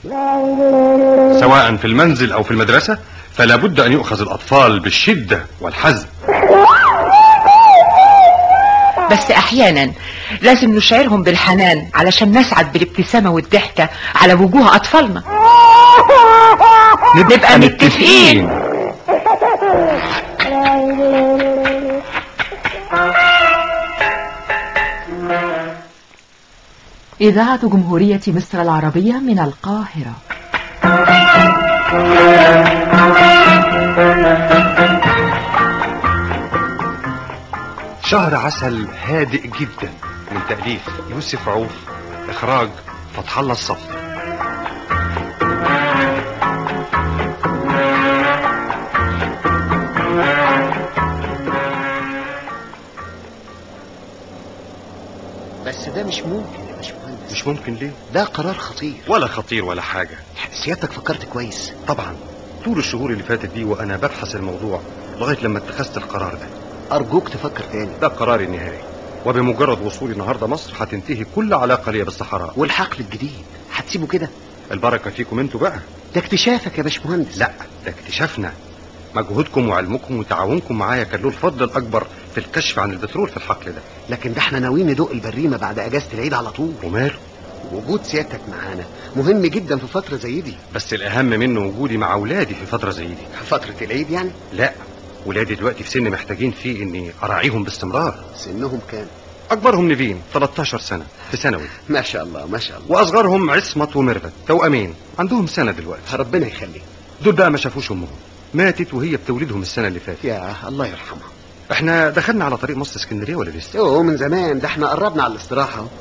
سواء في المنزل او في المدرسة فلا بد ان يؤخذ الاطفال بالشدة والحزم بس احيانا لازم نشعرهم بالحنان علشان نسعد بالابتسامة والضحكة على وجوه اطفالنا نبقى متفقين إذاعة جمهورية مصر العربية من القاهرة شهر عسل هادئ جدا من تأليف يوسف عوف إخراج فتح الله الصفر بس ده مش ممكن يا باشمهندس مش ممكن ليه ده قرار خطير ولا خطير ولا حاجة سيادتك فكرت كويس طبعا طول الشهور اللي فاتت دي وأنا ببحث الموضوع لغاية لما اتخذت القرار ده أرجوك تفكر تاني ده قراري النهائي وبمجرد وصولي النهاردة مصر هتنتهي كل علاقة ليا بالصحراء والحقل الجديد هتسيبه كده البركة فيكم انتوا بقى ده اكتشافك يا باشمهندس لا ده اكتشافنا مجهودكم وعلمكم وتعاونكم معايا كان له الفضل الأكبر في الكشف عن البترول في الحقل ده لكن ده احنا ناويين ندق البريمة بعد أجازة العيد على طول وماله وجود سيادتك معانا مهم جدا في فترة زي دي بس الأهم منه وجودي مع أولادي في فترة زي دي فترة العيد يعني لا ولادي دلوقتي في سن محتاجين فيه إني أراعيهم باستمرار سنهم كام أكبرهم نيفين 13 سنة في ثانوي ما شاء الله ما شاء الله وأصغرهم عصمت وميرفت توأمين عندهم سنة دلوقتي ربنا يخليك دول بقى ما شافوش أمهم ماتت وهي بتولدهم السنة اللي فاتت يا الله يرحمها احنا دخلنا على طريق مصر اسكندرية ولا لسه يوه من زمان ده احنا قربنا على الاستراحة اهو.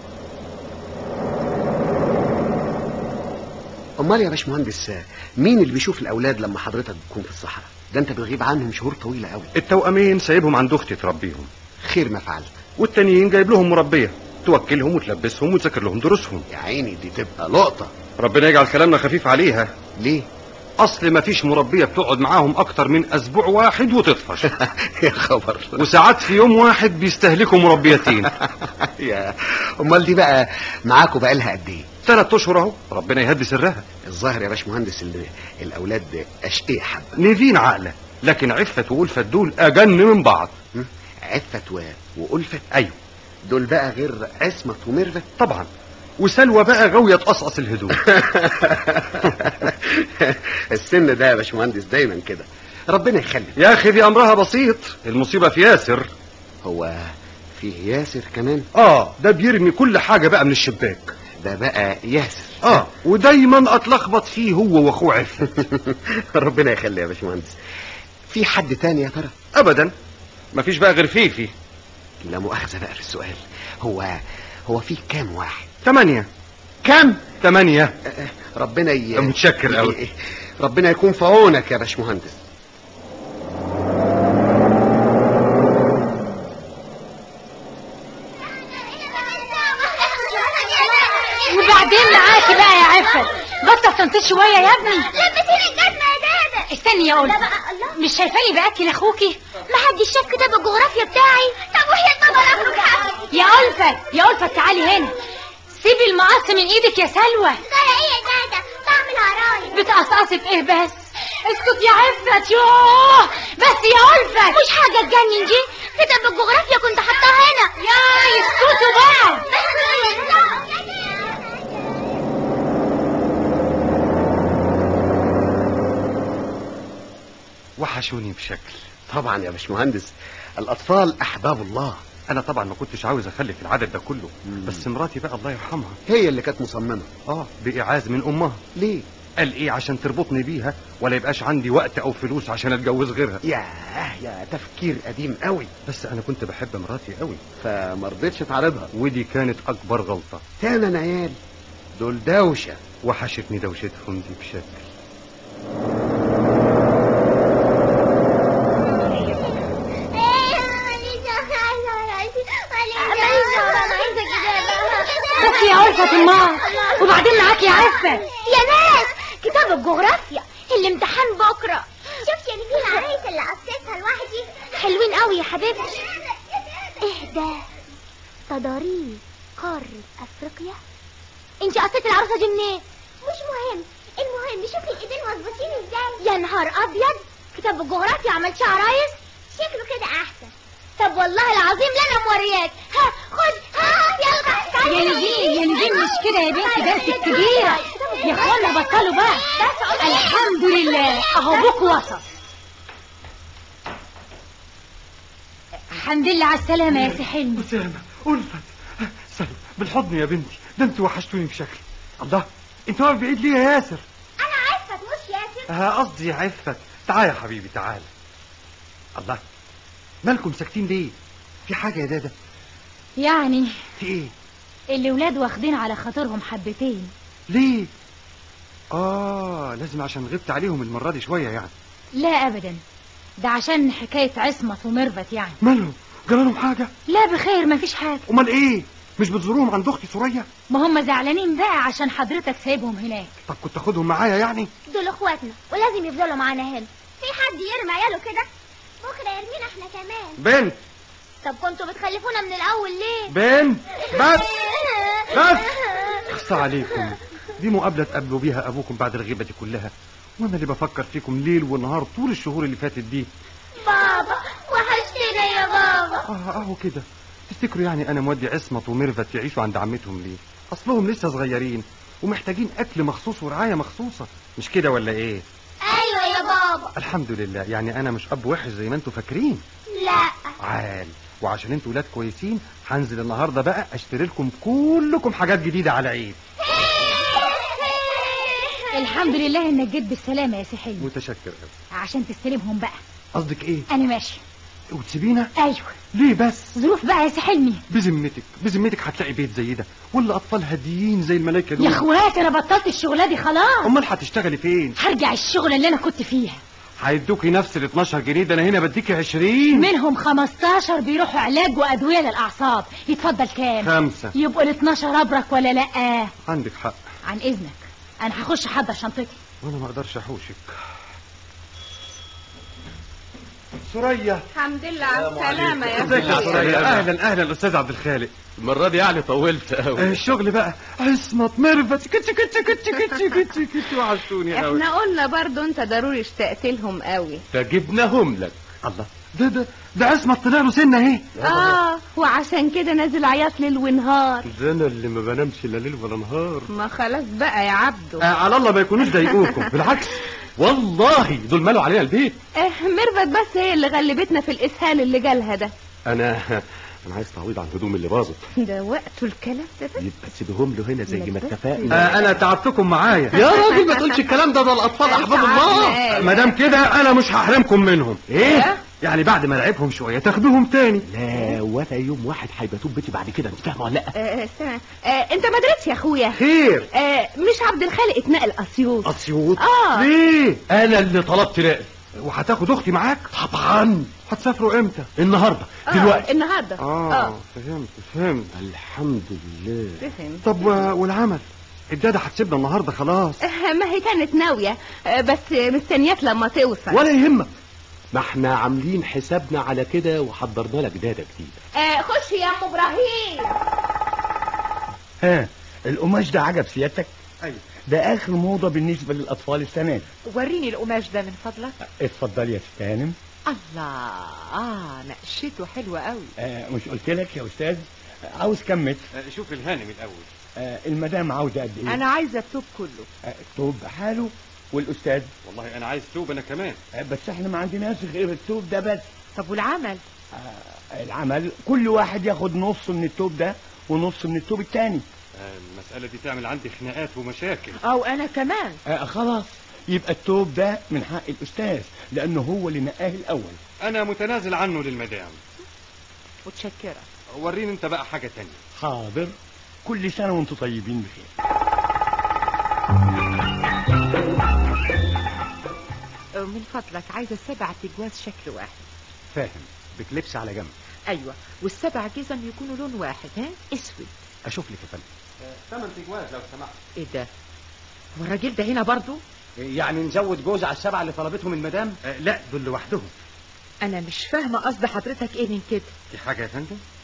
امال يا باشمهندس مين اللي بيشوف الاولاد لما حضرتك بتكون في الصحراء ده انت بتغيب عنهم شهور طويله قوي التوأمين سايبهم عند أختي تربيهم خير ما فعلت والتانيين جايب لهم مربية توكلهم وتلبسهم وتذاكر لهم دروسهم يا عيني دي تبقى لقطه ربنا يجعل كلامنا خفيف عليها ليه اصل ما فيش مربية بتقعد معاهم اكتر من اسبوع واحد وتطفش يا خبر وساعات في يوم واحد بيستهلكوا مربيتين يا امال دي بقى معاكوا بقى لها قد ايه ثلاث اشهر اهو ربنا يهدي سرها الظاهر يا باشمهندس اللي الاولاد اشقية حبه نيفين عقلة لكن عفة وألفة دول أجن من بعض هم؟ عفت و... وألفت أيوه دول بقى غير عصمت وميرفت طبعا وسلوى بقى غاوية تقصقص الهدوم السن ده يا باشمهندس دايما كده ربنا يخلي يا أخي دي أمرها بسيط المصيبة في ياسر هو فيه ياسر كمان آه ده بيرمي كل حاجة بقى من الشباك ده بقى ياسر آه ودايما أتلخبط فيه هو وأخوه عفة ربنا يخلي يا باشمهندس في حد تاني يا ترى أبدا مفيش بقى غير فيفي لا مؤاخذة بقى في السؤال هو هو في كام واحد ثمانية كام ثمانية ربنا ي... متشكر أوي. ربنا يكون في عونك يا باشمهندس وبعدين معاكي بقى يا عفت بطل تنطيط شويه يا ابني لبسيني الجزمة يا دادا استني يا لا قلت بقى الله مش شايفاني باكل اخوكي ما حدش شاف كتاب الجغرافيا بتاعي طب وحياة بابا الأفرج حقي يا ألفت يا ألفت تعالي هنا سيبي المقص من ايدك يا سلوى ده ايه يا دادا بعمل عرايس بتقصقصي في ايه بس اسكت يا عفت يوه بس يا ألفت مش حاجة تجنن دي كتاب الجغرافيا كنت حطاه هنا يا اسكتوا بقى وحشوني بشكل طبعا يا باشمهندس الأطفال أحباب الله أنا طبعا ما كنتش عاوز أخلف العدد ده كله مم. بس مراتي بقى الله يرحمها هي اللي كانت مصممة آه بإعاز من أمها ليه قال إيه عشان تربطني بيها ولا يبقاش عندي وقت أو فلوس عشان أتجوز غيرها ياه يا تفكير قديم قوي بس أنا كنت بحب مراتي قوي فما رضيتش تعرضها ودي كانت أكبر غلطة تمن عيال دول دوشة وحشتني دوشتهم دي بشكل بس يا ألفت المار وبعدين معاكي يا عفت يا ناس كتاب الجغرافيا الامتحان بكرة شفت يا نبيل العرايس اللي قصيتها لوحدي حلوين قوي يا حبيبتي ايه ده تضاريس قارة افريقيا انت قصيتي العروسة دي منين مش مهم يا نهار ابيض كتاب الجغرافيا عملتيه عرايس شكله كده احسن طب والله العظيم لا انا مورياك ها خد ها يلا تعالي يا نجين يا نجين مش كده يا بنتي بس كبيرة يا اخوانا بطلوا بقى الحمد لله اهو بوك وصل الحمد لله على السلامة يا سي حلمي أسامة ألفت سلام بالحضن يا بنتي ده انتوا وحشتوني بشكل الله انت واقف بعيد ليه يا ياسر انا عفت مش ياسر ها قصدي عفت تعال يا حبيبي تعال الله مالكم ساكتين ليه في حاجة يا دادا يعني في ايه الولاد واخدين على خاطرهم حبتين ليه اه لازم عشان غبت عليهم المرة دي شوية يعني لا ابدا ده عشان حكاية عصمت ومربت يعني مالهم جرالهم حاجة لا بخير مفيش حاجة امال ايه مش بتزوروهم عند اختي سوريا ما هم زعلانين بقى عشان حضرتك سايبهم هناك طب كنت اخدهم معايا يعني دول اخواتنا ولازم يفضلوا معانا هنا في حد يرمي عياله كده بكره يرمينا احنا كمان بنت طب كنتوا بتخلفونا من الاول ليه بنت بس بس اخصى عليكم دي مقابلة تقابلوا بيها ابوكم بعد الغيبة دي كلها وانا اللي بفكر فيكم ليل ونهار طول الشهور اللي فاتت دي بابا وحشتنا يا بابا اه اهو كده تفتكروا يعني انا مودي عصمت وميرفت يعيشوا عند عمتهم ليه اصلهم لسه صغيرين ومحتاجين اكل مخصوص ورعاية مخصوصة مش كده ولا ايه ايوه يا بابا الحمد لله يعني انا مش اب وحش زي ما انتوا فاكرين لا عال وعشان انتوا ولاد كويسين هنزل النهارده بقى اشتري لكم كلكم حاجات جديده على عيد الحمد لله انك جيت بالسلامة يا سي حلمي متشكر قوي عشان تستلمهم بقى قصدك ايه انا ماشي وتسيبينا ايوه ليه بس ظروف بقى يا سي حلمي بذمتك بذمتك هتلاقي بيت زي ده ولا اطفال هاديين زي الملايكه يا دول اخواتي انا بطلت الشغلة دي خلاص امال هتشتغلي فين هرجع الشغلة اللي انا كنت فيها هيدوكي نفس ال 12 جنيه ده انا هنا بديكي 20 منهم 15 بيروحوا علاج وادوية للاعصاب يتفضل كام خمسة يبقوا ال 12 ابرك ولا لا عندك حق عن اذنك انا هخش احضر شنطتي وانا ما اقدرش احوشك سوريا الحمد لله على السلامة يا ازيك يا أخويا سوريا اهلا اهلا استاذ عبد الخالق المرة دي يعني طولت آه، قوي الشغل بقى عصمت ميرفت كتش كتش كتش كتش كتش كتش وحشتوني قوي احنا قلنا برضو انت ضروري اشتقت لهم قوي فجبناهم لك الله ده ده ده عصمت طلع له سنه اهي اه وعشان كده نازل عياط ليل ونهار ده انا اللي ما بنامش لا ليل ولا نهار ما خلاص بقى يا عبدو آه على الله ما يكونوش ضايقوكم بالعكس والله دول مالوا علينا البيت اه ميرفت بس هي اللي غلبتنا في الاسهال اللي جالها ده انا انا عايز تعويض عن الهدوم اللي باظت ده وقته الكلام ده بس يبقى سيبهم له هنا زي ما بس. اتفقنا آه انا تعبتكم معايا يا راجل ما تقولش الكلام ده ده الاطفال احباب الله ما دام كده انا مش هحرمكم منهم ايه يعني بعد ما لعبهم شويه تاخدوهم تاني لا ولا يوم واحد هيباتوا بيتي بعد كده انت فاهم ولا لا اه استنى اه انت ما درتش يا اخويا خير اه مش عبد الخالق اتنقل اسيوط اسيوط اه ليه انا اللي طلبت نقل وهتاخد اختي معاك طبعا هتسافروا امتى النهارده آه، دلوقتي النهارده اه فهمت فهمت الحمد لله فهم طب و- والعمل الداده هتسيبنا النهارده خلاص اه ما هي كانت ناوية اه بس مستنياك لما توصل ولا يهمك ما احنا عاملين حسابنا على كده وحضرنا لك داده جديده اه خش يا ام ابراهيم ها القماش ده عجب سيادتك ايوه ده اخر موضة بالنسبة للاطفال السنة دي وريني القماش ده من فضلك اتفضل يا ست هانم الله اه نقشته حلوة قوي آه مش قلت لك يا استاذ آه، عاوز كم متر شوف الهانم الاول آه المدام عاوزة قد ايه انا عايزة التوب كله آه التوب بحاله والاستاذ والله انا عايز توب انا كمان آه بس احنا ما عندناش غير التوب ده بس طب والعمل آه العمل كل واحد ياخد نص من التوب ده ونص من التوب التاني المساله دي تعمل عندي خناقات ومشاكل او انا كمان آه خلاص يبقى التوب ده من حق الاستاذ لانه هو اللي نقاه الاول انا متنازل عنه للمدام متشكرة وريني انت بقى حاجه تانية حاضر كل سنة وانتم طيبين بخير من فضلك عايزة سبع تجواز شكل واحد فاهم بكليبس على جنب ايوه والسبع جزم يكونوا لون واحد ها اسود اشوف لك يا فندم ثمن تجواز لو سمحت ايه ده هو الراجل ده هنا برضو يعني نزود جوز على السبعه اللي طلبتهم المدام آه لا دول لوحدهم انا مش فاهمة قصد حضرتك ايه من كده في حاجه يا فندم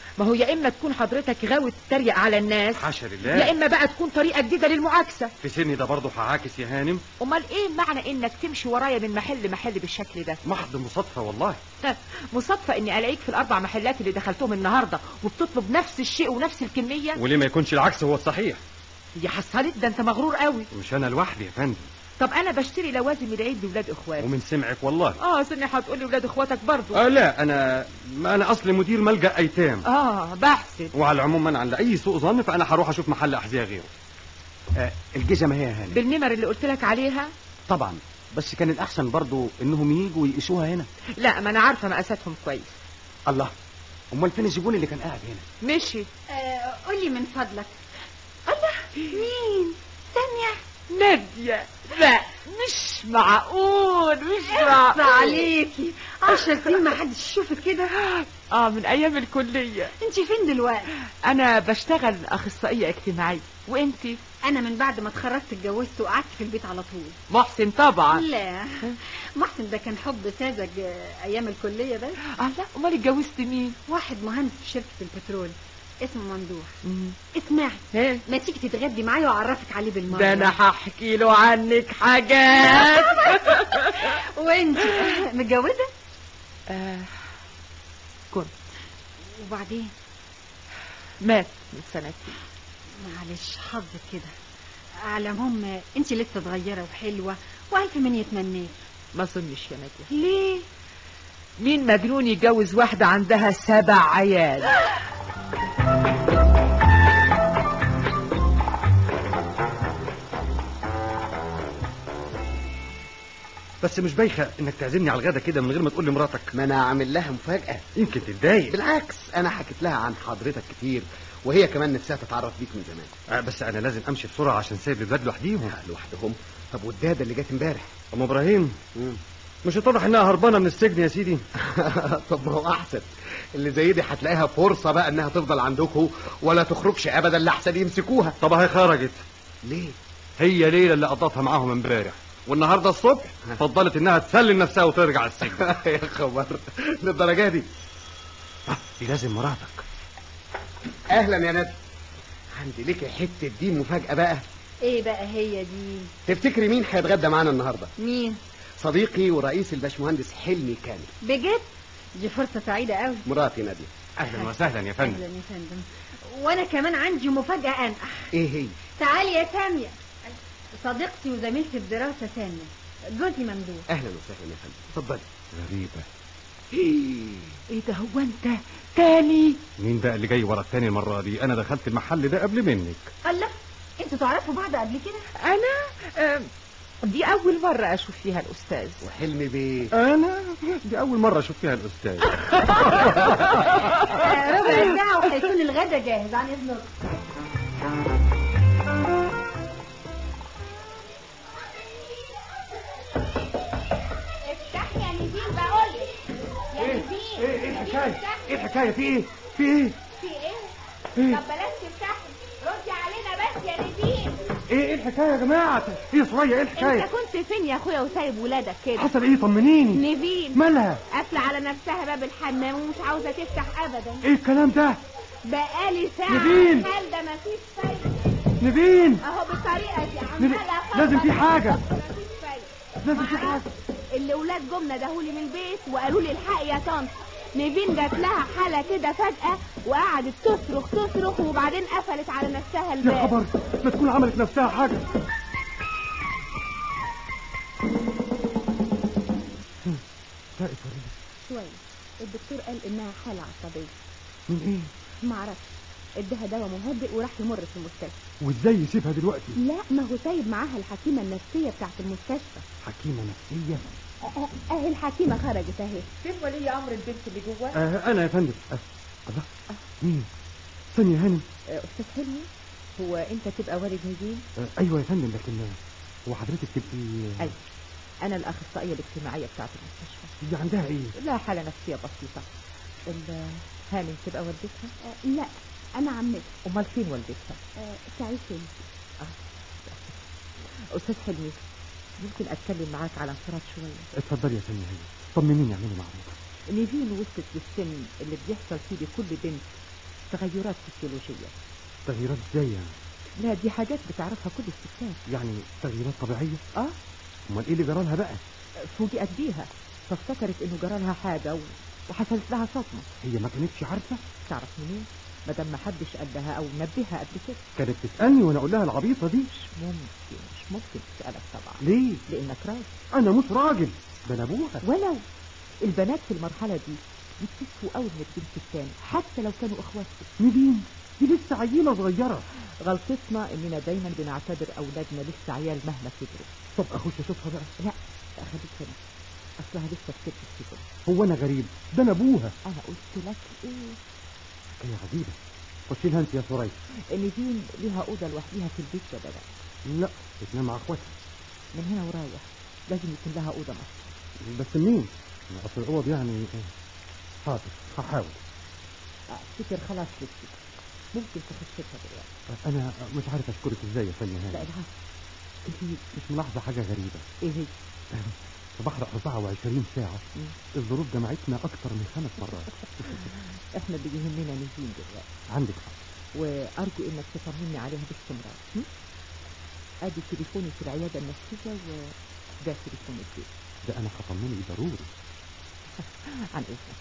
ما هو يا اما تكون حضرتك غاوي تتريق على الناس حاشا يا لله اما بقى تكون طريقه جديده للمعاكسه في سني ده برضه هعاكس يا هانم امال ايه معنى انك تمشي ورايا من محل لمحل بالشكل ده محض مصادفه والله مصادفه اني الاقيك في الاربع محلات اللي دخلتهم النهارده وبتطلب نفس الشيء ونفس الكميه وليه ما يكونش العكس هو الصحيح يا حصلت ده انت مغرور قوي مش انا لوحدي يا فندم طب انا بشتري لوازم العيد لاولاد اخواتي ومن سمعك والله اه سني هتقولي ولاد اخواتك برضو آه لا انا ما انا اصلي مدير ملجا ايتام اه بحسب وعلى العموم انا عند اي سوء ظن فانا هروح اشوف محل احذيه غيره آه الجزمة هي يا هانم بالنمر اللي قلت لك عليها طبعا بس كان الأحسن برضو إنهم يجوا يقيسوها هنا لا ما انا عارفه مقاساتهم كويس الله أمال فين الزبون اللي كان قاعد هنا مشي آه قولي من فضلك الله مين سامية نادية لا مش معقول مش اخصى معقول عليكي عشر سنين ما حدش يشوفك كده اه من ايام الكلية انت فين دلوقتي انا بشتغل اخصائية اجتماعية وانتي انا من بعد ما اتخرجت اتجوزت وقعدت في البيت على طول محسن طبعا لا محسن ده كان حب ساذج آه، ايام الكلية بس اه لا امال اتجوزت مين واحد مهندس في شركة البترول اسمه ممدوح مم. اسمعي ايه ما تيجي تتغدي معايا واعرفك عليه بالمرة ده انا هحكي له عنك حاجات وانت متجوزة آه كنت وبعدين مات من سنتين معلش حظك كده على العموم انت لسه صغيرة وحلوة والف من يتمناك ما اظنش يا نادية ليه مين مجنون يتجوز واحدة عندها سبع عيال بس مش بايخه انك تعزمني على الغدا كده من غير ما تقول لمراتك ما أنا عامل لها مفاجأة يمكن تتضايق بالعكس أنا حكيت لها عن حضرتك كتير وهي كمان نفسها تتعرف بيك من زمان آه بس انا لازم امشي بسرعه عشان سايب الولاد لوحديهم لوحدهم طب والدادة اللي جت امبارح ام ابراهيم مم. مش اتضح انها هربانه من السجن يا سيدي طب ما هو احسن اللي زي دي هتلاقيها فرصه بقى انها تفضل عندكم ولا تخرجش ابدا لحسن يمسكوها طب هي خرجت ليه هي ليلى اللي قضتها معاهم امبارح والنهارده الصبح فضلت انها تسلم نفسها وترجع السجن يا خبر للدرجه دي دي لازم مراتك اهلا يا ندى عندي ليكي حته دي مفاجاه بقى ايه بقى هي دي تفتكري مين هيتغدى معانا النهارده مين صديقي ورئيس الباشمهندس حلمي كامل بجد دي فرصة سعيدة قوي مراتي ناديه اهلا وسهلا يا فندم اهلا يا فندم وانا كمان عندي مفاجأة انقح ايه هي تعالي يا سامية صديقتي وزميلتي الدراسة سامية جوزي ممدوح اهلا وسهلا يا فندم اتفضلي غريبه ايه ده هو انت تاني مين بقى اللي جاي ورا التاني المره دي انا دخلت المحل ده قبل منك الله انتوا تعرفوا بعض قبل كده انا آم، دي اول مرة اشوف فيها الاستاذ وحلمي بيه انا دي اول مره اشوف فيها الاستاذ آه، ربع ساعة وهيكون الغدا جاهز عن اذنك افتحي يا نبيل بقولك يا نبيل ايه ايه الحكايه ايه الحكايه في ايه في ايه في ايه؟ طب بلاش تفتحي ردي علينا بس يا نبيل ايه ايه الحكايه يا جماعه ايه شويه ايه انت الحكايه كنت فين يا اخويا وسايب ولادك كده حصل ايه طمنيني نيفين مالها قافله على نفسها باب الحمام ومش عاوزه تفتح ابدا ايه الكلام ده بقالي ساعه نيفين! الحال ده مفيش فايده نبين اهو بالطريقه دي نبي- عماله أخبط لازم في حاجة. مفيش فايده لازم في حاجه اللي ولاد جم ندهولي من البيت وقالوا لي الحق يا طنط نيفين جات لها حاله كده فجاه وقعدت تصرخ تصرخ وبعدين قفلت على نفسها يا الباب خبر ما تكون عملت نفسها حاجه فاقت ولا لسه؟ شويه الدكتور قال انها حاله عصبيه من ايه معرفش اداها دواء مهدئ وراح يمر في المستشفى وازاي يسيبها دلوقتي لا ما هو سايب معاها الحكيمه النفسيه بتاعت المستشفى حكيمه نفسيه أه- اهي الحكيمه خرجت اهي فين ولي امر البنت اللي جوه آه انا يا فندم آه. الله مين ثانيه يا هانم آه، استاذ حلمي هو انت تبقى والد نيفين آه ايوه يا فندم لكن آه، هو حضرتك تبقي ايوه انا الاخصائيه الاجتماعيه بتاعت المستشفى هي عندها ايه لا حاله نفسيه بسيطه ال- هانم تبقى والدتها أه لا انا عمتها امال فين والدتها أه تعيش انت استاذ حلمي ممكن اتكلم معاك على انفراد شويه اتفضلي يا ثانيه هانم طمنيني اعملي معروف نيفين وصلت للسن اللي بيحصل فيه لكل بنت تغيرات فسيولوجية تغييرات ازاي يعني لا دي حاجات بتعرفها كل الستات يعني تغييرات طبيعيه اه امال ايه اللي جرالها بقى فوجئت بيها فافتكرت انه جرالها حاجة و... وحصلت لها صدمة هي ما كانتش عارفه تعرف منين ما دام ما حدش قال لها او نبهها قبل كده كانت تسالني وانا اقول لها العبيطه دي مش ممكن مش ممكن تسألك طبعا ليه لانك راجل انا مش راجل ده انا ابوها ولو البنات في المرحلة دي بيتكسفوا قوي من الجنس الثاني حتى لو كانوا اخواتهم نيفين دي لسه عيله صغيره غلطتنا اننا دايما بنعتبر اولادنا لسه عيال مهما كبروا طب اخش اشوفها بقى لا خليك هنا اصلها لسه في ست السجن هو انا غريب ده انا ابوها انا قلت لك ايه حكايه عجيبه خشي لها انت يا سوريا ان دين ليها اوضه لوحديها في البيت ولا لا لا بتنام مع اخواتها من هنا ورايح لازم يكون لها اوضه مخصوص بس منين اصل الاوض يعني حاضر هحاول افتكر خلاص لسه ممكن تخش لها دلوقتي انا مش عارف اشكرك ازاي يا فندم لا هاني العفو انت مش ملاحظه حاجه غريبه ايه هي في بحر 24 ساعه مم. الظروف جمعتنا اكتر من خمس مرات احنا اللي يهمنا نزين دلوقتي عندك حق وارجو انك تطمني عليها باستمرار م? ادي تليفوني في العياده النفسيه وده تليفون البيت ده انا هطمنك ضروري عن اذنك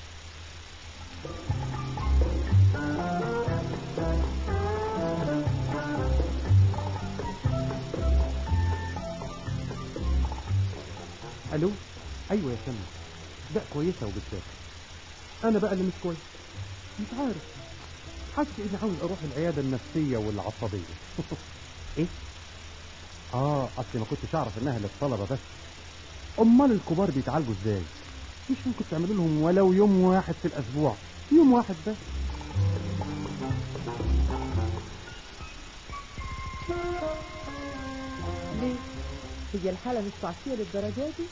الو ايوه يا سامي ده كويسه وبتذاكر انا بقى اللي مش كويس مش عارف حاسس اني عاوز اروح العياده النفسيه والعصبيه ايه اه اصلي ما كنتش اعرف انها للطلبه بس امال الكبار بيتعالجوا ازاي مش ممكن تعملوا لهم ولو يوم واحد في الاسبوع يوم واحد بس ليه هي الحاله مش تعصيه للدرجه دي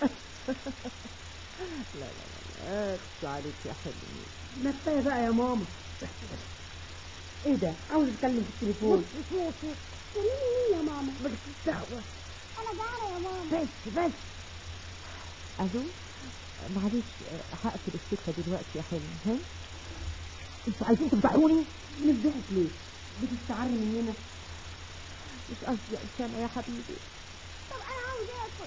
لا لا لا لا اخشى عليك يا حلمي ما كفايه بقى يا ماما ايه ده عاوز اتكلم في التليفون كلمني مين يا ماما بس تستخوى انا جعانه يا ماما بس بس الو معلش آه، هقفل السكه دلوقتي يا حلمي ها انتوا عايزين تفضحوني مش ضحك ليه بتستعري مننا مش قصدي يا اسامه يا حبيبي طب انا عاوز اكل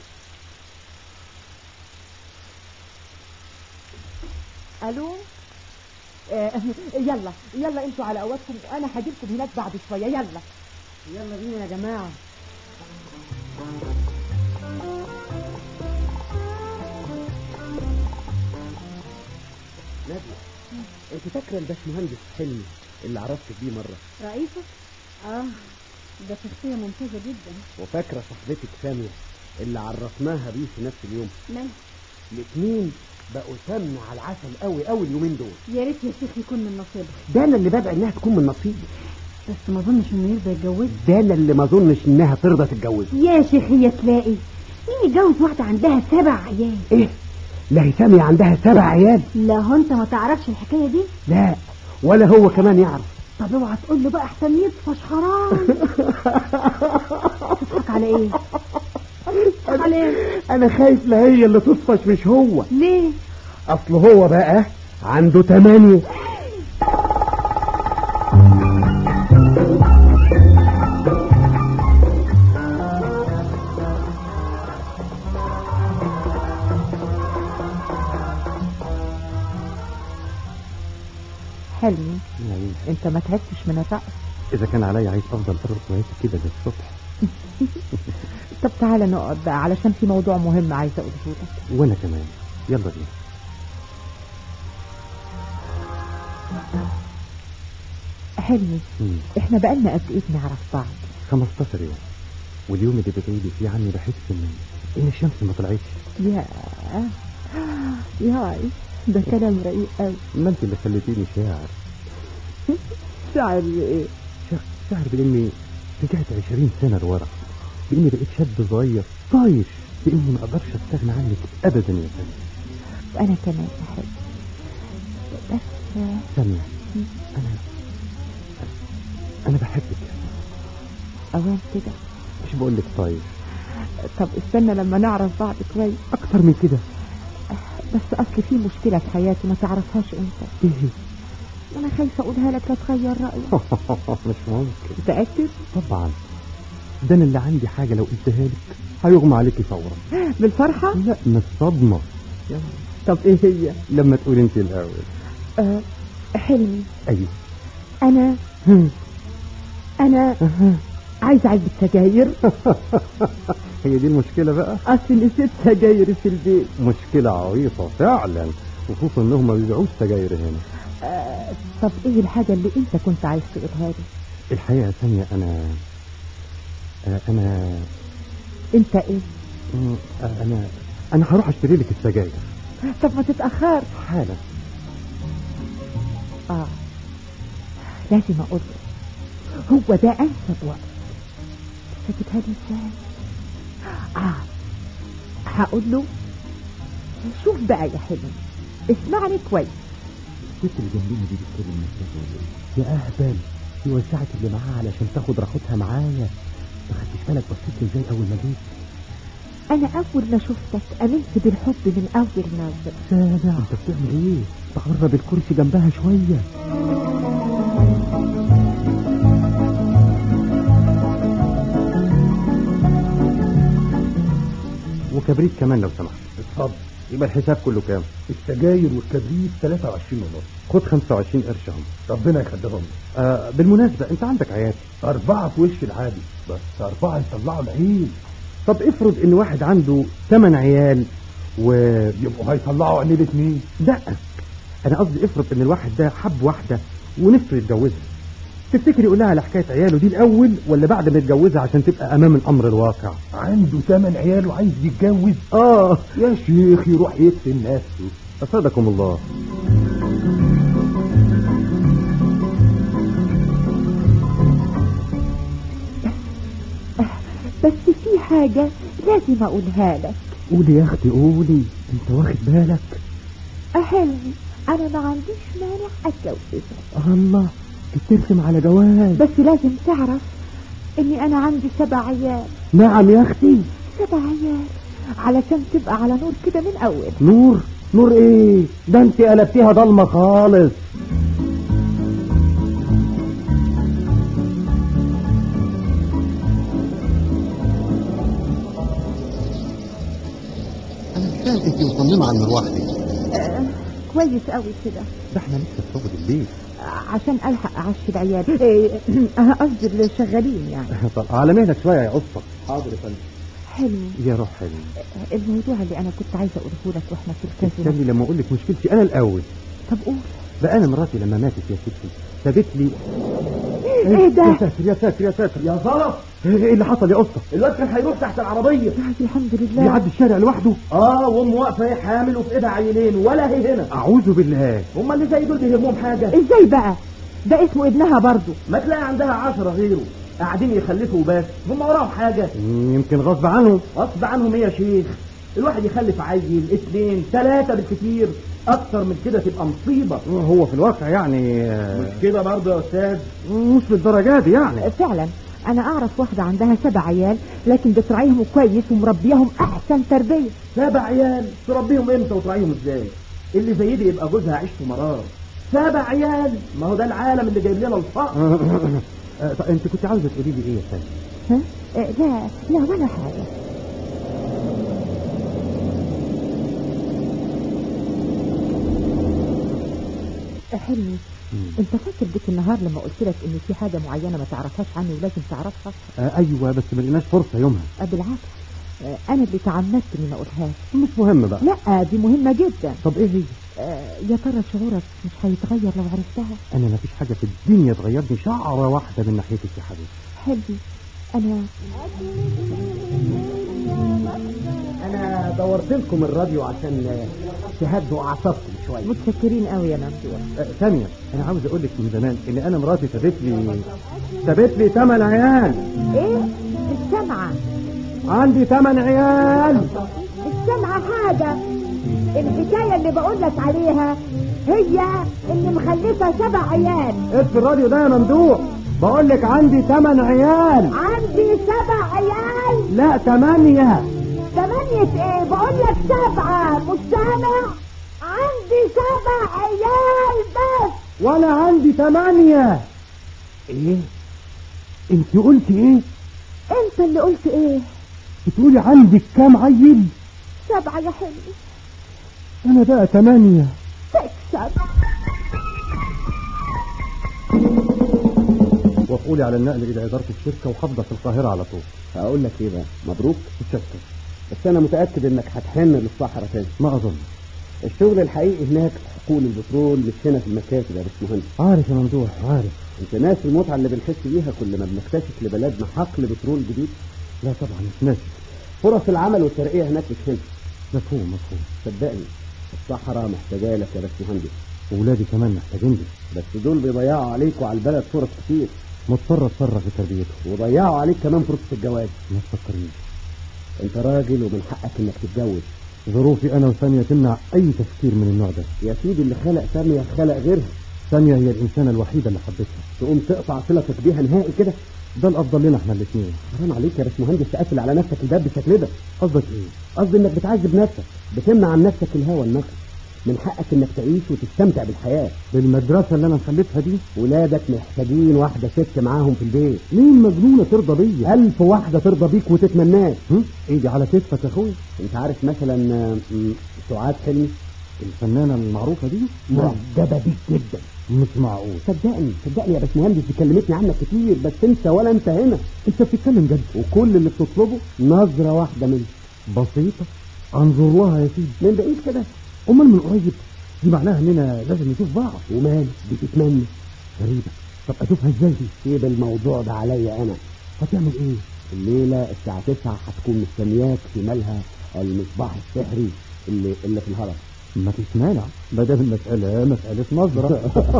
الو آه يلا يلا انتوا على اوقاتكم وانا هجيلكم هناك بعد شويه يلا يلا بينا يا جماعه نادية انت فاكره الباشمهندس حلمي اللي عرفتك بيه مره رئيسك اه ده شخصيه ممتازه جدا وفاكره صاحبتك ساميه اللي عرفناها بيه في نفس اليوم مال الاثنين بقوا سمنة على العسل قوي قوي اليومين دول يا ريت يا شيخ يكون من نصيبها ده انا اللي بدأ انها تكون من نصيبي بس ما اظنش انه يرضى يتجوز ده انا اللي ما اظنش انها ترضى تتجوز يا شيخ هي تلاقي مين يتجوز واحده عندها سبع عيال ايه لا هي سامية عندها سبع عيال لا هو انت ما تعرفش الحكايه دي لا ولا هو كمان يعرف طب اوعى تقول له بقى احسن يطفش حرام تضحك على ايه تضحك على ايه انا خايف لا هي اللي تصفش مش هو ليه اصل هو بقى عنده تمانية حلمي يعني انت ما تعبتش من الرقص اذا كان عليا عايز افضل ارقص وهيك كده للصبح طب تعالى نقعد بقى علشان في موضوع مهم عايزه اقوله لك وانا كمان يلا بينا حلمي مم. احنا بقالنا قد ايه بنعرف بعض 15 يوم واليوم اللي بتعيدي فيه عني بحس ان ان الشمس ما طلعتش يا يا ده كلام رقيق قوي ما انت اللي خليتيني شاعر شعر ايه شاعر, شاعر باني رجعت 20 سنه لورا باني بقيت شاب صغير طايش باني ما اقدرش استغنى عنك ابدا يا سامي وانا كمان بحب بس سامي انا انا بحبك اوان كده مش بقول لك طايش طب استنى لما نعرف بعض كويس اكتر من كده بس اصل في مشكله في حياتي ما تعرفهاش انت ايه انا خايفه اقولها لك هتغير رايك مش ممكن متاكد طبعا ده انا اللي عندي حاجة لو قلتها لك هيغمى عليكي فورا بالفرحه لا من الصدمة طب ايه هي لما تقول انت الاول آه حلمي ايوه انا انا عايزه علبه سجاير هي دي المشكلة بقى اصل نسيت سجاير في البيت مشكلة عويصة فعلا خصوصا انهم ما بيبيعوش سجاير هنا آه طب ايه الحاجه اللي انت كنت عايز تقولها لي الحقيقة ثانية انا آه، انا انت ايه آه، انا انا هروح اشتري لك السجاير طب ما تتاخرش حالا اه لازم اقول له هو ده انسب وقت سكتها لي ازاي اه هقول له شوف بقى يا حلمي اسمعني كويس الست اللي جنبنا دي بتكلم نفسها ولا ايه؟ يا اهبل دي وسعت اللي معاها علشان تاخد راحتها معايا ما خدتش بالك بصيت لي ازاي اول ما جيت انا اول ما شفتك امنت بالحب من اول نظر سامع انت بتعمل ايه تقرب الكرسي جنبها شويه وكبريت كمان لو سمحت اتفضل يبقى الحساب كله كام السجاير والكبريت 23 ونص خد 25 قرش اهم ربنا يخليهم آه بالمناسبة انت عندك عيال أربعة في وش العادي بس أربعة يطلعوا العين طب افرض ان واحد عنده ثمان عيال و يبقوا هيطلعوا عينيه الاتنين لا انا قصدي افرض ان الواحد ده حب واحدة ونفسه يتجوزها تفتكر يقول لها على حكاية عياله دي الاول ولا بعد ما يتجوزها عشان تبقى امام الامر الواقع عنده ثمان عيال وعايز يتجوز اه يا شيخ يروح يقتل نفسه أفادكم الله بس في حاجة لازم اقولها لك قولي يا اختي قولي انت واخد بالك حلمي انا ما عنديش مانع اتجوزك الله بترسم على جواز بس لازم تعرف اني انا عندي سبع عيال نعم يا اختي سبع عيال علشان تبقى على نور كده من اول نور نور ايه ده انت قلبتيها ضلمه خالص انا مش فاهم انت مصممه على المروحه ليه آه كويس قوي كده ده احنا لسه في صوب الليل آه، عشان الحق اعشي العيال إيه، آه، قصدي اللي شغالين يعني طب على مهلك شويه يا قصه حاضر يا فندم حلمي يا روح حلو آه، الموضوع اللي انا كنت عايزه اقوله لك واحنا في الكازينو استني لما اقول لك مشكلتي انا الاول طب قول بقى انا مراتي لما ماتت يا ستي سابت لي ايه ده يا ساتر يا ساتر يا ساتر يا زلط ايه اللي حصل يا قصه الواد كان هيروح تحت العربية طيب الحمد لله بيعدي الشارع لوحده اه وام واقفة هي حامل وفي ايدها عيلين ولا هي هنا اعوذ بالله هما اللي زي دول بيهمهم حاجة ازاي بقى ده اسمه ابنها برضو ما تلاقي عندها عشرة غيره قاعدين يخلفوا وبس هم وراهم حاجة مم، يمكن غصب عنهم غصب عنهم ايه يا شيخ الواحد يخلف عيل اتنين تلاتة بالكتير اكتر من كده تبقى مصيبة هو في الواقع يعني آه، مش كده برضه يا استاذ مش للدرجه دي يعني آه، فعلا انا اعرف واحده عندها سبع عيال لكن بتراعيهم كويس ومربيهم احسن تربيه سبع عيال تربيهم امتى وتراعيهم ازاي اللي زي دي يبقى جوزها عيش في مرار سبع عيال ما هو ده العالم اللي جايب لنا الفقر آه، طب انت كنت عاوزه تقولي لي ايه يا فندم ها آه، لا لا ولا حاجه آه، حلمي انت فاكر ديك النهار لما قلت لك ان في حاجه معينه ما تعرفهاش عني ولازم تعرفها آه ايوه بس ما لقيناش فرصه يومها آه، بالعكس آه، انا اللي تعمدت اني ما اقولهاش مش مهم بقى لا دي مهمه جدا طب ايه هي آه، يا ترى شعورك مش هيتغير لو عرفتها انا ما فيش حاجه في الدنيا تغيرني شعره واحده من ناحيتك يا حبيبي حلمي انا انا دورت لكم الراديو عشان تهدوا اعصابكم شويه متشكرين قوي يا ممدوح آه ثانيه انا عاوز اقول لك من زمان ان انا مراتي سابت لي سابت لي ثمان عيال ايه السمعه عندي ثمان عيال السمعة حاجة الحكاية اللي بقول لك عليها هي اللي مخلفة سبع عيال اطفي الراديو ده يا ممدوح بقول لك عندي ثمان عيال عندي سبع عيال لا ثمانيه ثمانية ايه بقول لك سبعة مش سامع عندي سبع عيال بس وانا عندي ثمانية ايه انت قلت ايه انت اللي قلت ايه بتقولي عندك كام عيل سبعة يا حلمي انا بقى ثمانية تكسب وقولي على النقل الى ادارة الشركة وحافظة في القاهرة على طول هقول لك ايه بقى مبروك متشكر بس انا متاكد انك هتحن للصحراء تاني ما اظن الشغل الحقيقي هناك في حقول البترول مش هنا في المكاتب يا باشمهندس عارف يا ممدوح عارف انت ناسي المتعه اللي بنحس بيها كل ما بنكتشف لبلدنا حقل بترول جديد لا طبعا مش ناسي فرص العمل والترقيه هناك مش هنا مفهوم مفهوم صدقني الصحراء محتاجه لك يا باشمهندس وولادي كمان محتاجين لي بس دول بيضيعوا عليك وعلى البلد فرص كتير مضطر اتفرغ لتربيته وضيعوا عليك كمان فرصه الجواز ما تفكرنيش انت راجل ومن حقك انك تتجوز ظروفي انا وثانية تمنع اي تفكير من النوع ده يا سيدي اللي خلق ثانيه خلق غيرها ثانية هي الانسانة الوحيدة اللي حبيتها تقوم تقطع صلتك بيها نهائي كده ده الافضل لنا احنا الاثنين حرام عليك يا باشمهندس تقفل على نفسك الباب بالشكل ده قصدك ايه قصدي انك بتعذب نفسك بتمنع عن نفسك الهوى النقي من حقك انك تعيش وتستمتع بالحياه بالمدرسة اللي انا مخلفها دي ولادك محتاجين واحده ست معاهم في البيت مين مجنونة ترضى بيا ألف واحدة ترضى بيك وتتمناك هم؟ ايدي على كتفك يا اخويا انت عارف مثلا آه، م- سعاد حلمي الفنانة المعروفة دي معجبة بيك جدا مش معقول صدقني صدقني يا باشمهندس دي كلمتني عنك كتير بس انت ولا انت هنا انت بتتكلم جد وكل اللي بتطلبه نظرة واحدة منك بسيطة انظر لها يا سيدي من بعيد كده امال من قريب دي معناها اننا لازم نشوف بعض ومال بتتمنى غريبة طب اشوفها ازاي دي سيب الموضوع ده عليا انا هتعمل ايه الليلة الساعة 9 هتكون مستنياك في مالها المصباح السحري اللي اللي في الهرم ما فيش مانع ما دام المسألة مسألة نظرة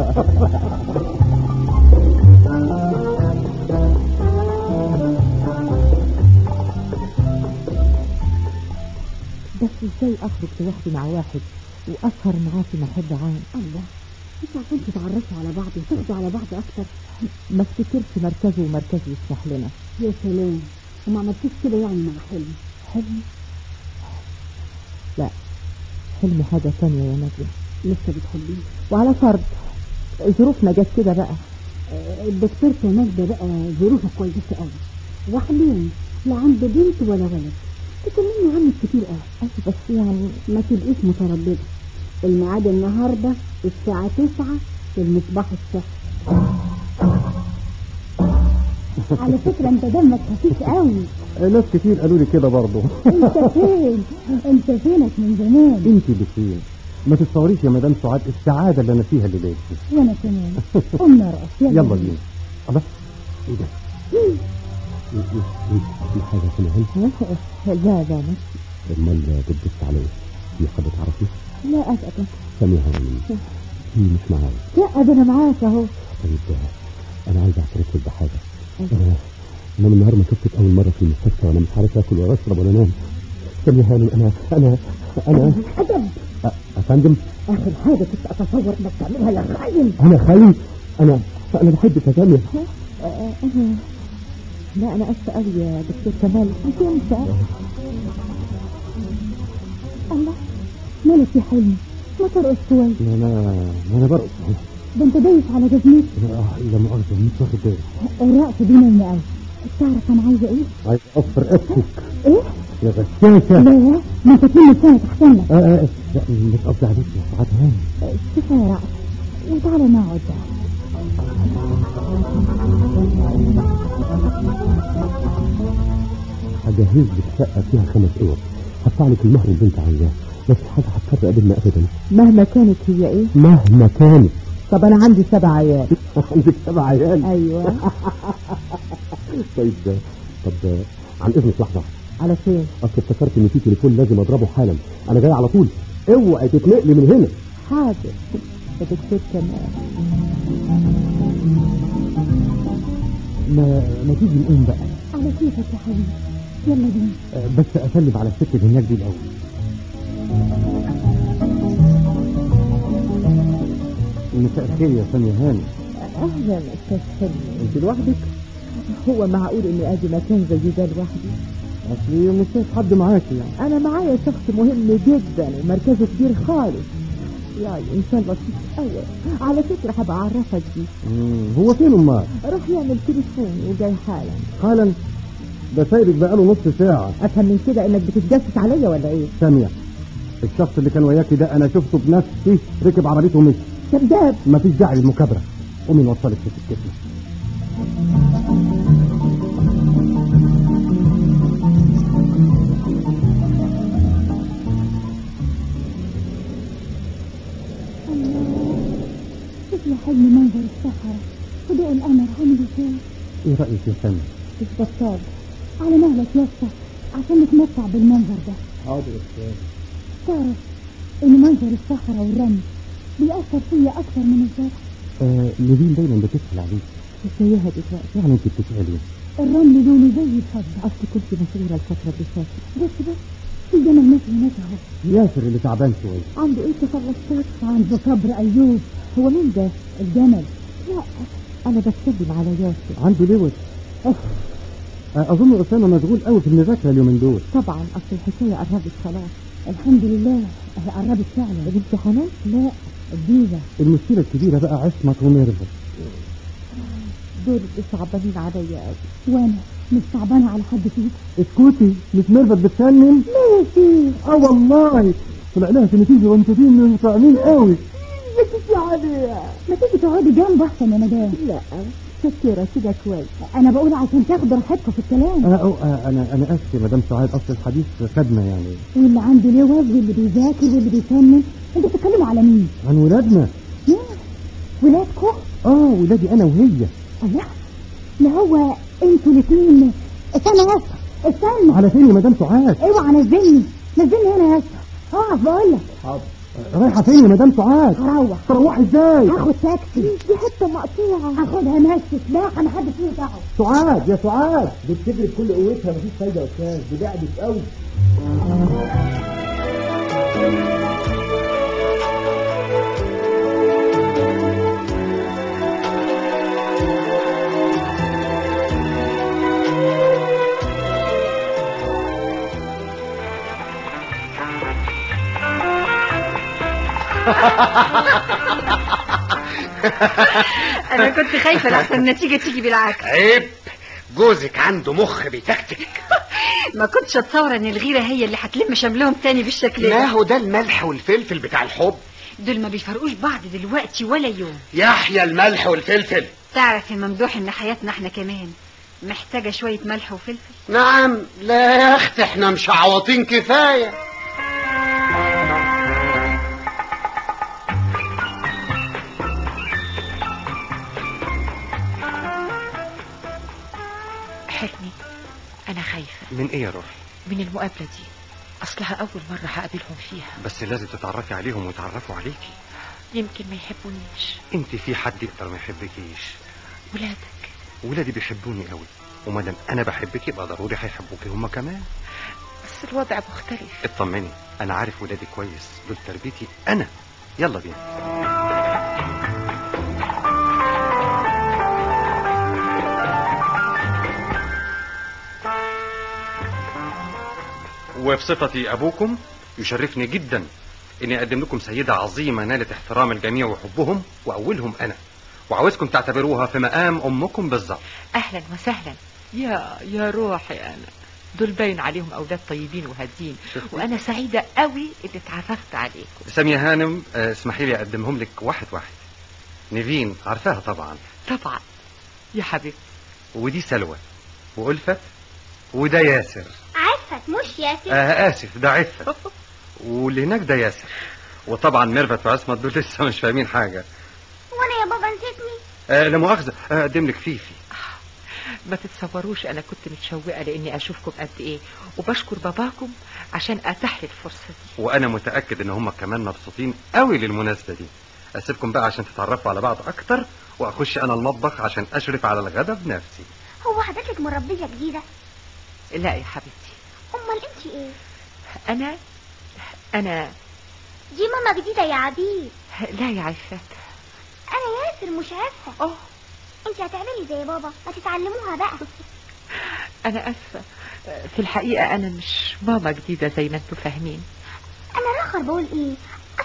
بس ازاي اخرج لوحدي مع واحد واسهر معاه في محب عام الله مش عشان تتعرفوا على بعض وتاخدوا على بعض اكتر ما افتكرش مركزه ومركزه يسمح لنا يا سلام وما عملتيش كده يعني مع حلمي حلمي لا حلمي حاجة تانية يا نجم لسه بتحبيه وعلى فرض ظروفنا جت كده بقى آه، الدكتور كمال ده بقى ظروفه كويسه قوي وحليم لا عنده بنت ولا ولد تكلمني عنك كتير قوي أيوة بس يعني ما تبقيش متردده الميعاد النهارده الساعه 9 في المصباح السحري على فكره انت دمك خفيف قوي ناس كتير قالوا لي كده برضه انت فين انت فينك من زمان انت اللي فين ما تتصوريش يا مدام سعاد السعادة اللي انا فيها اللي دي وانا كمان قوم نرقص يلا بينا الله ايه ده ايه ايه ايه في حاجة في الهند لا لا ما امال بتبص عليا في حد تعرفي لا ابدا ساميها مني هي مش معايا لا ده انا معاك اهو طيب انا عايز اعترف لك بحاجة انا انا من نهار ما شفتك اول مرة في المستشفى وانا مش عارف اكل ولا اشرب ولا انام ساميها لي انا انا انا ادب أ- افندم اخر حاجه كنت اتصور انك تعملها يا خاين انا خاين انا انا بحبك يا سامية آه، انا لا انا اسفه قوي يا دكتور كمال هتنسى الله مالك يا حلمي ما ترقص كويس انا انا برقص أهو. ده انت دايس على جزمتي آه، لا مؤاخذة مش واخد بالي الرقص دي مني قوي تعرف انا عايزه ايه عايز اصفر رقبتك ايه يا غشاشة لا ما انت تلم لسانك احسن لك آه، آه، لا مش قصدي عليك يا سعاد هاني كفايه رقص وتعالى نقعد هجهز لك شقة فيها خمس اوض هدفع لك المهر اللي انت عايزاه بس حاجة هتفرق بيننا ابدا مهما كانت هي ايه مهما كانت طب انا عندي سبع عيال عندك سبع عيال ايوه طيب طب عن اذنك لحظة على فين اصل افتكرت ان في تليفون لازم اضربه حالا انا جاي على طول اوعي تتنقلي من هنا حاضر يا دكتور كمال ما ما تيجي نقوم بقى على كيفك يا حبيبي يلا بينا آه، بس اسلم على الست اللي هناك دي الاول مساء الخير يا سامية هاني اهلا استاذ حلمي انت لوحدك هو معقول اني اجي مكان زي ده لوحدي اصلي مش شايف حد معاكي يعني انا معايا شخص مهم جدا ومركزه كبير خالص يا انسان لطيف قوي على فكره هبقى اعرفك دي مم، هو فين امال روح يعمل تليفون وجاي حالا حالا ده سايبك بقاله نص ساعة افهم من كده انك بتتجسس عليا ولا ايه سامية الشخص اللي كان وياكي ده انا شفته بنفسي ركب عربيته ومشي كذاب مفيش داعي للمكابرة قومي نوصلك في سكتنا شوف يا حلمي منظر الصحراء وضوء القمر عامل ازاي ايه رأيك يا سامية مش بطال على مهلك يا اسطى عشان نتمتع بالمنظر ده حاضر يا استاذ تعرف ان منظر الصحراء والرمل بيأثر فيا اكتر من الزرع آه نبيل دايما بتسأل عليك ازيها دلوقتي يعني انت بتسألي الرمل لونه زي الفضة اصل كنت مشغوله الفتره اللي فاتت بص بص في جمل ماشي هناك اهو ياسر اللي تعبان شوية عنده ايه تخلصات عنده صبر ايوب هو مين ده الجمل لا انا بتكلم على ياسر عنده لوز آه، اظن اسامة مشغول قوي في المذاكرة اليومين دول طبعا اصل الحكايه قربت خلاص الحمد لله اهي قربت فعلا الامتحانات لا الجيزة المشكلة الكبيرة بقى عصمت وميرفت دول اللي صعبانين عليا قوي وانا مش صعبانة على حد فيكم اسكتي مش ميرفت بتسنن ليه يا شيخ اه والله طلع لها سنتين وانتين طعمين قوي بتسي عليها ما تيجي تقعدي جنب احسن يا مدام لا شكرا كده كويس انا بقول عشان تاخدوا راحتكم في الكلام آه أو آه انا انا اسف يا مدام سعاد اصل الحديث خدنا يعني واللي عنده لوز واللي بيذاكر واللي بيفنن انتوا بتتكلموا على مين؟ عن ولادنا يا ولادكم؟ اه ولادي انا وهي الله لا هو انتوا الاثنين استنى يا اسطى استنى على فين يا مدام سعاد اوعى نزلني نزلني هنا يا اسطى اقف بقول لك حاضر رايحة فين يا مدام سعاد هروح تروحي ازاي هاخد تاكسي دي حته مقطوعه هاخدها ماشي سباحه ما حدش فيه يقطعه سعاد يا سعاد دي بتجري بكل قوتها مفيش فايده يا استاذ دي بعدت قوي انا كنت خايفه لحسن النتيجه تيجي بالعكس عيب جوزك عنده مخ بيتكتك ما كنتش اتصور ان الغيره هي اللي هتلم شملهم تاني بالشكل ما ده هو ده الملح والفلفل بتاع الحب دول ما بيفرقوش بعض دلوقتي ولا يوم يحيى الملح والفلفل تعرف يا ممدوح ان حياتنا احنا كمان محتاجه شويه ملح وفلفل نعم لا يا اختي احنا مش عواطين كفايه حلمي انا خايفه من ايه يا روحي من المقابله دي اصلها اول مره هقابلهم فيها بس لازم تتعرفي عليهم ويتعرفوا عليكي يمكن ما يحبونيش انت في حد يقدر ما يحبكيش ولادك ولادي بيحبوني قوي وما دام انا بحبك يبقى ضروري هيحبوكي هما كمان بس الوضع مختلف اطمني انا عارف ولادي كويس دول تربيتي انا يلا بينا وبصفتي ابوكم يشرفني جدا اني اقدم لكم سيده عظيمه نالت احترام الجميع وحبهم واولهم انا وعاوزكم تعتبروها في مقام امكم بالظبط اهلا وسهلا يا يا روحي انا دول باين عليهم اولاد طيبين وهادين وانا سعيده قوي اللي اتعرفت عليكم سامية هانم آه، اسمحي لي اقدمهم لك واحد واحد نيفين عارفاها طبعا طبعا يا حبيبتي ودي سلوى وألفت وده ياسر عفت مش ياسر آه آسف ده عفت واللي هناك ده ياسر وطبعا ميرفت وعصمت دول لسه مش فاهمين حاجة وانا يا بابا نسيتني آه لا مؤاخذة آه، أقدم لك فيفي ما تتصوروش انا كنت متشوقه لاني اشوفكم قد ايه وبشكر باباكم عشان اتاح لي الفرصه دي وأنا متأكد إن هم كمان مبسوطين قوي للمناسبة دي أسيبكم بقى عشان تتعرفوا على بعض أكتر وأخش أنا المطبخ عشان أشرف على الغدا بنفسي هو حضرتك مربية جديدة لا يا حبيبتي امال انت ايه انا انا دي ماما جديدة يا عبيد لا يا عفات انا ياسر مش عارفة اه انت هتعملي زي بابا ما تتعلموها بقى انا اسفه في الحقيقه انا مش ماما جديده زي ما انتوا فاهمين انا راخر بقول ايه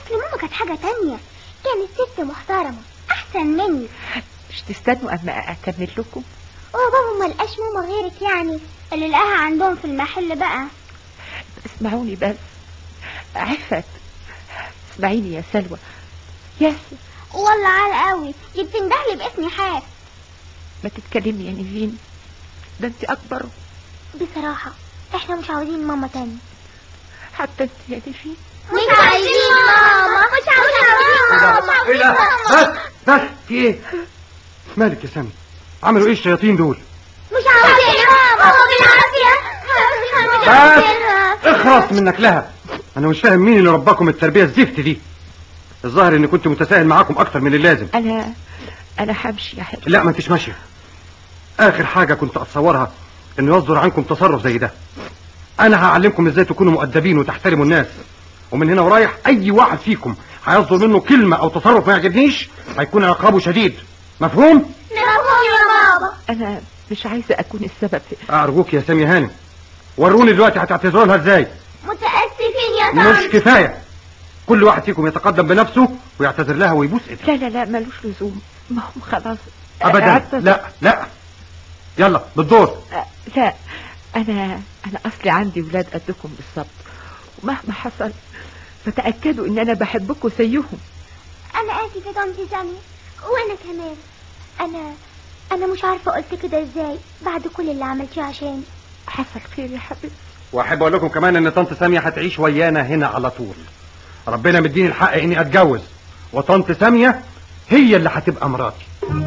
اصل ماما كانت حاجة تانية كانت ست محترمة احسن مني مش تستنوا اما اكمل لكم وبابا ما لقاش ماما غيرك يعني اللي لقاها عندهم في المحل بقى اسمعوني بس عفت اسمعيني يا سلوى ياسر والله عال قوي دي بتندهلي باسمي حاف ما تتكلمي يا نيفين ده انت اكبر بصراحة احنا مش عاوزين ماما تاني حتى انت يا نيفين مش عايزين ماما مش عاوزين ماما ايه ده بس بس في ايه مالك يا سامي عملوا ايه الشياطين دول مش عاوزين ماما بالعافية مش بس عاوزينها اخرس منك لها انا مش فاهم مين اللي رباكم التربيه الزفت دي الظاهر اني كنت متساهل معاكم اكتر من اللازم انا انا همشي يا حبيبي لا ما انتش ماشيه اخر حاجه كنت اتصورها انه يصدر عنكم تصرف زي ده انا هعلمكم ازاي تكونوا مؤدبين وتحترموا الناس ومن هنا ورايح اي واحد فيكم هيصدر منه كلمه او تصرف ما يعجبنيش هيكون عقابه شديد مفهوم مفهوم يا بابا انا مش عايزه اكون السبب في ارجوك يا سامي هانم وروني دلوقتي هتعتذروا لها ازاي متأسفين يا مش طنط كفايه كل واحد فيكم يتقدم بنفسه ويعتذر لها ويبوس ايدها لا لا لا ملوش لزوم ما هم خلاص ابدا اعتذر. لا لا يلا بالدور أه، لا انا انا اصلي عندي ولاد قدكم بالظبط ومهما حصل فتاكدوا ان انا بحبكم زيهم انا اسفة يا طنط سامية وانا كمان انا انا مش عارفة قلت كده ازاي بعد كل اللي عملتيه عشاني حصل خير يا حبيبتي واحب اقول لكم كمان ان طنط ساميه هتعيش ويانا هنا على طول ربنا مديني الحق اني اتجوز وطنط ساميه هي اللي هتبقى مراتي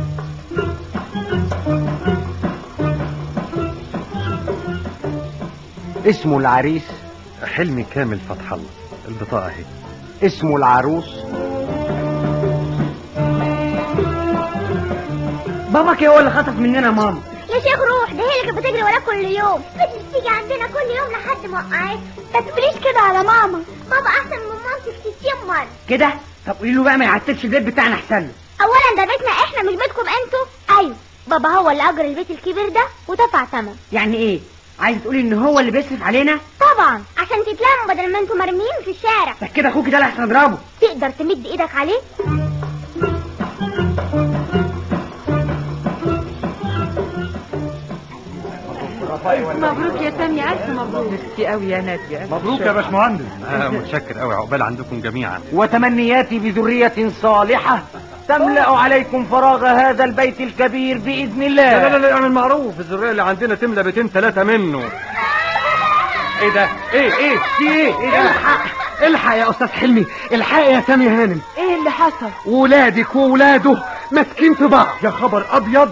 اسمه العريس حلمي كامل فتح الله البطاقه اهي اسمه العروس باباك هو اللي خطف مننا ماما يا شيخ روح ده هي اللي كانت بتجري وراك كل يوم بس بتيجي عندنا كل يوم لحد ما وقعت ما تقوليش كده على ماما بابا احسن من مامتي في 60 مرة كده طب قولي له بقى ما يعتبش البيت بتاعنا احسن له اولا ده بيتنا احنا مش بيتكم انتوا ايوه بابا هو اللي اجر البيت الكبير ده ودفع ثمن يعني ايه عايز تقولي ان هو اللي بيصرف علينا طبعا عشان تتلموا بدل ما انتوا مرميين في الشارع بس كده اخوك ده اللي احسن اضربه تقدر تمد ايدك عليه مبروك يا سامية ألف مبروك ميرسي قوي يا ناديه مبروك يا باشمهندس آه متشكر قوي عقبال عندكم جميعا وتمنياتي بذرية صالحة تملأ عليكم فراغ هذا البيت الكبير بإذن لا لا الله لا اعمل معروف الذريه اللي عندنا تملى بيتين ثلاثه منه ايه ده ايه ايه في ايه ايه ده الحق الحق يا استاذ حلمي الحق يا سامي هانم ايه اللي حصل ولادك وولاده ماسكين في بعض يا خبر ابيض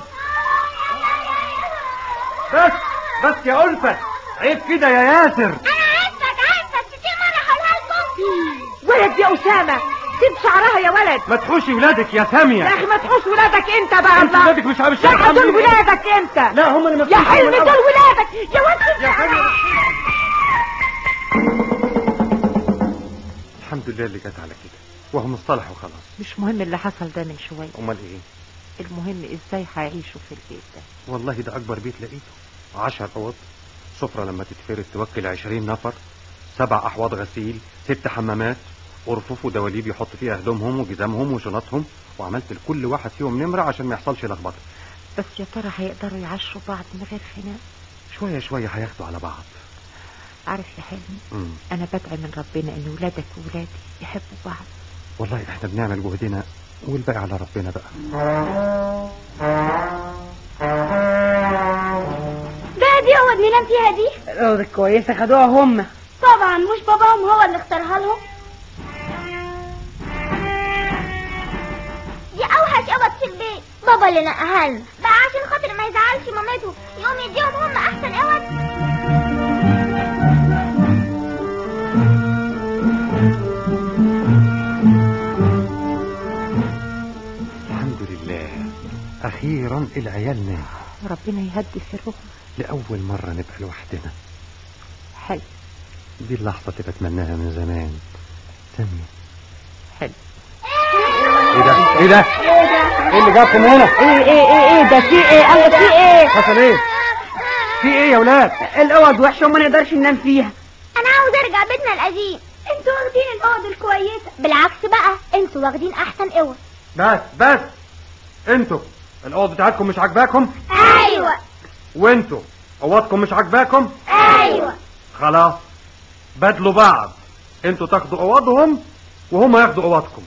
بس بس يا ألفة عيب كده يا ياسر انا عارفك عارفك كتير مرة هقولها لكم ولد يا اسامه سيب شعرها يا ولد ما تحوشي ولادك يا سامية يا اخي ما تحوش ولادك انت بقى انت الله ولادك مش عارف لا دول ولادك انت لا هم اللي يا حلمي دول ولادك يا ولد يا حلمي الحمد لله اللي جت على كده وهم اصطلحوا خلاص مش مهم اللي حصل ده من شويه امال ايه المهم ازاي هيعيشوا في البيت ده والله ده اكبر بيت لقيته عشر اوض سفرة لما تتفرد توكل عشرين نفر سبع احواض غسيل ست حمامات ارفف ودواليب يحط فيها هدومهم وجزامهم وشنطهم وعملت لكل واحد فيهم نمرة عشان ما يحصلش لخبطة بس يا ترى هيقدروا يعشوا بعض من غير خناق شوية شوية هياخدوا على بعض عارف يا حلمي مم. انا بدعي من ربنا ان ولادك وولادي يحبوا بعض والله احنا بنعمل جهدنا والباقي على ربنا بقى ده دي هو اللي ننام فيها دي الأوضة الكويسة خدوها هم طبعا مش باباهم هو اللي اختارها لهم دي اوحش اوض في البيت بابا اللي نقاها لنا بقى عشان خاطر ما يزعلش مامته يقوم يديهم هم احسن اوض الحمد لله اخيرا العيال نام وربنا يهدي سرهم لاول مرة نبقى لوحدنا حلو دي اللحظة اللي بتمناها من زمان سامية حلو ايه ده ايه ده ايه اللي جابكم هنا ايه ايه ايه ايه ده في ايه الله في ايه حصل ايه في ايه يا ولاد الأوض وحشة وما نقدرش ننام فيها انا عاوز ارجع بيتنا القديم انتوا واخدين الاوض الكويسه بالعكس بقى انتوا واخدين احسن اوض بس بس انتوا الاوض بتاعتكم مش عاجباكم ايوه وانتوا اوضكم مش عاجباكم ايوه خلاص بدلوا بعض انتوا تاخدوا اوضهم وهم ياخدوا اوضكم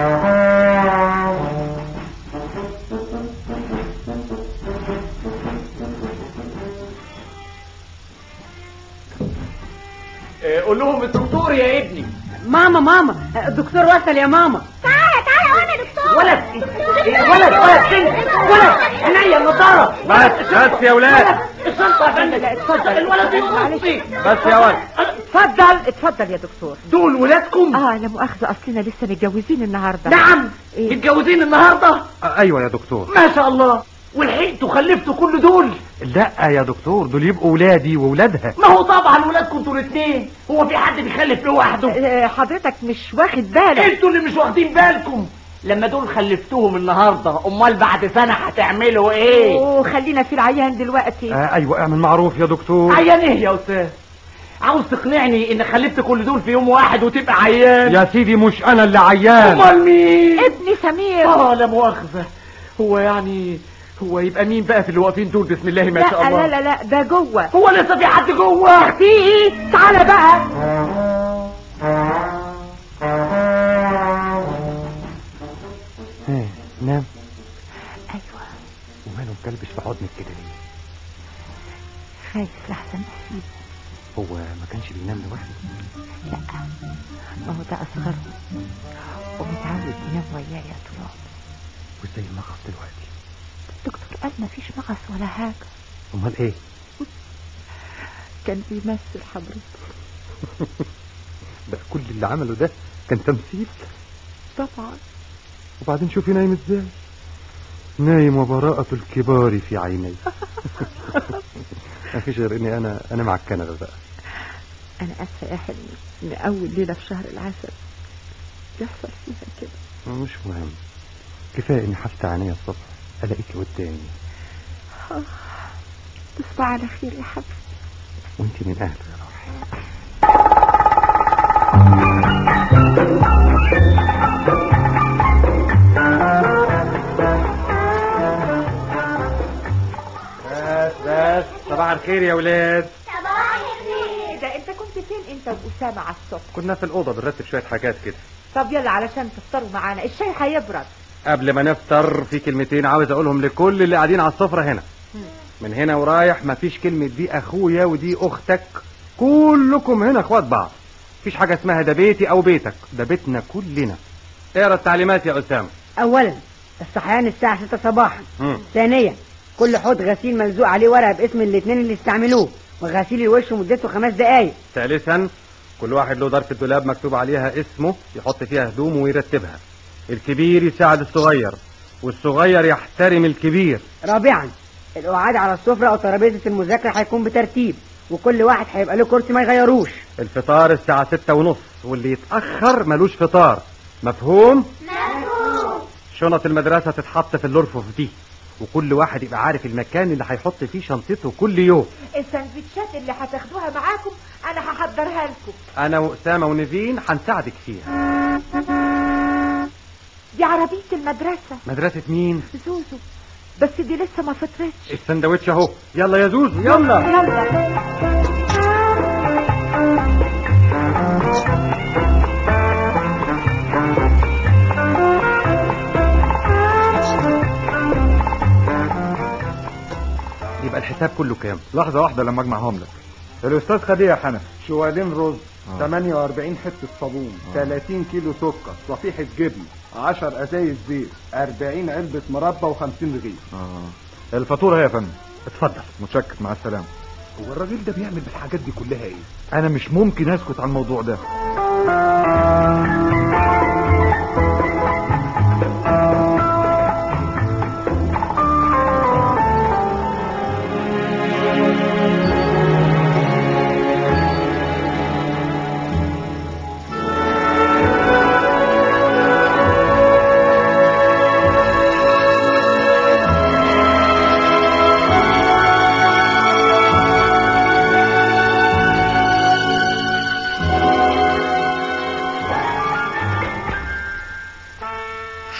قول لهم الدكتور يا ابني ماما ماما الدكتور وصل يا ماما تعالى تعالى وانا دكتور ولد ولد ولد سن ولد عينيا النضاره بس بس يا ولاد الشنطه يا فندم اتفضل الولد يبصي بس يا ولد اتفضل اتفضل يا دكتور دول ولادكم اه لا مؤاخذة اصلنا لسه متجوزين النهاردة نعم إيه؟ متجوزين النهارده آه، ايوه يا دكتور ما شاء الله ولحقتوا خلفتوا كل دول لا يا دكتور دول يبقوا ولادي وولادها ما هو طبعا ولادكم انتوا الاثنين هو في حد بيخلف لوحده آه، حضرتك مش واخد بالك انتوا اللي مش واخدين بالكم لما دول خلفتوهم النهارده امال بعد سنه هتعملوا ايه وخلينا في العيان دلوقتي آه ايوه اعمل معروف يا دكتور عيان ايه يا استاذ عاوز تقنعني ان خلفت كل دول في يوم واحد وتبقى عيان يا سيدي مش انا اللي عيان امال مين ابني سمير اه لا مؤاخذه هو يعني هو يبقى مين بقى في اللي واقفين دول بسم الله ما شاء لا الله لا لا لا ده جوه هو لسه في حد جوه في ايه تعالى بقى ها، نام ايوه وماله مكلبش في حضنك كده ليه خايف لحسن اسيب هو ما كانش بينام لوحده لا ما هو ده اصغرهم ومتعود ينام ويايا طول عمره وازاي المغص دلوقتي الدكتور قال ما فيش مغص ولا حاجة امال ايه كان بيمثل حضرتك بقى كل اللي عمله ده كان تمثيل طبعا وبعدين شوفي نايم ازاي نايم وبراءة الكبار في عيني ما فيش غير اني انا انا مع الكنبه بقى انا اسفه يا حلمي ان اول ليله في شهر العسل يحصل فيها كده مش مهم كفايه اني حفت عينيا الصبح الاقيكي قدامي آه، تصبح على خير يا حبيبي وانت من اهله يا روحي بس بس صباح الخير يا ولاد ايه ده انت كنت فين انت واسامه على الصبح كنا في الاوضه بنرتب شويه حاجات كده طب يلا علشان تفطروا معانا الشاي هيبرد قبل ما نفطر في كلمتين عاوز اقولهم لكل اللي قاعدين على السفره هنا من هنا ورايح مفيش كلمة دي اخويا ودي اختك كلكم هنا اخوات بعض مفيش حاجة اسمها ده بيتي او بيتك ده بيتنا كلنا اقرا التعليمات يا اسامة اولا الصحيان الساعة 6 صباحا مم. ثانيا كل حوض غسيل ملزوق عليه ورقة باسم الاثنين اللي استعملوه وغسيل الوش مدته خمس دقايق ثالثا كل واحد له ظرف الدولاب مكتوب عليها اسمه يحط فيها هدومه ويرتبها الكبير يساعد الصغير والصغير يحترم الكبير رابعا القعاد على السفرة او ترابيزة المذاكرة هيكون بترتيب وكل واحد هيبقى له كرسي ما يغيروش الفطار الساعة ستة ونص واللي يتأخر ملوش فطار مفهوم؟ شنط المدرسة تتحط في الأرفف دي وكل واحد يبقى عارف المكان اللي هيحط فيه شنطته كل يوم السندوتشات اللي هتاخدوها معاكم انا هحضرها لكم أنا وأسامة ونيفين هنساعدك فيها دي عربية المدرسة مدرسة مين؟ زوزو بس دي لسه ما فطرتش السندوتش أهو يلا يا زوزو يلا يلا يبقى الحساب كله كام؟ لحظة واحدة لما اجمعهم لك الأستاذ خد إيه يا حنف شوالين رز 48 حتة صابون 30 كيلو سكر صفيحة جبن 10 أزايز زيت 40 علبة مربى و50 رغيف اه الفاتورة يا فندم اتفضل متشكر مع السلامة هو الراجل ده بيعمل بالحاجات دي كلها ايه؟ أنا مش ممكن أسكت عن الموضوع ده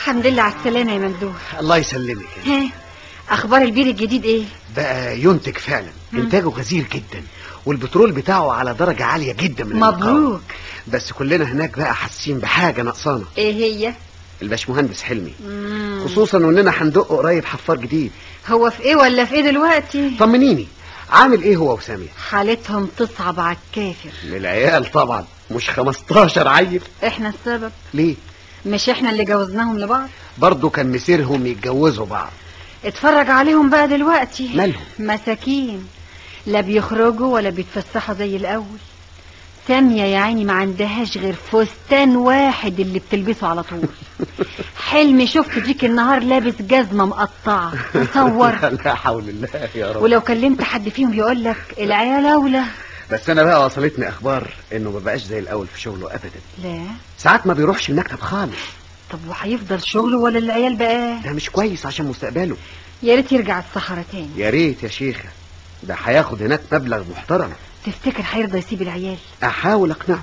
الحمد لله على السلامة يا ممدوح الله يسلمك ها اخبار البير الجديد ايه بقى ينتج فعلا انتاجه غزير جدا والبترول بتاعه على درجة عالية جدا من النقاوة. مبروك بس كلنا هناك بقى حاسين بحاجة نقصانة ايه هي الباشمهندس حلمي مم. خصوصا اننا هندقه قريب حفار جديد هو في ايه ولا في ايه دلوقتي طمنيني عامل ايه هو وسامية حالتهم تصعب على الكافر من العيال طبعا مش 15 عيل احنا السبب ليه مش احنا اللي جوزناهم لبعض برضه كان مسيرهم يتجوزوا بعض اتفرج عليهم بقى دلوقتي مالهم مساكين لا بيخرجوا ولا بيتفسحوا زي الاول سامية يا عيني ما عندهاش غير فستان واحد اللي بتلبسه على طول حلمي شفت ديك النهار لابس جزمة مقطعة تصور لا حول الله يا رب ولو كلمت حد فيهم يقول لك العيال اولى بس انا بقى وصلتني اخبار انه ما بقاش زي الاول في شغله ابدا لا ساعات ما بيروحش المكتب خالص طب وهيفضل شغله ولا العيال بقى ده مش كويس عشان مستقبله يا ريت يرجع الصحراء تاني يا ريت يا شيخة ده هياخد هناك مبلغ محترم تفتكر هيرضى يسيب العيال احاول اقنعه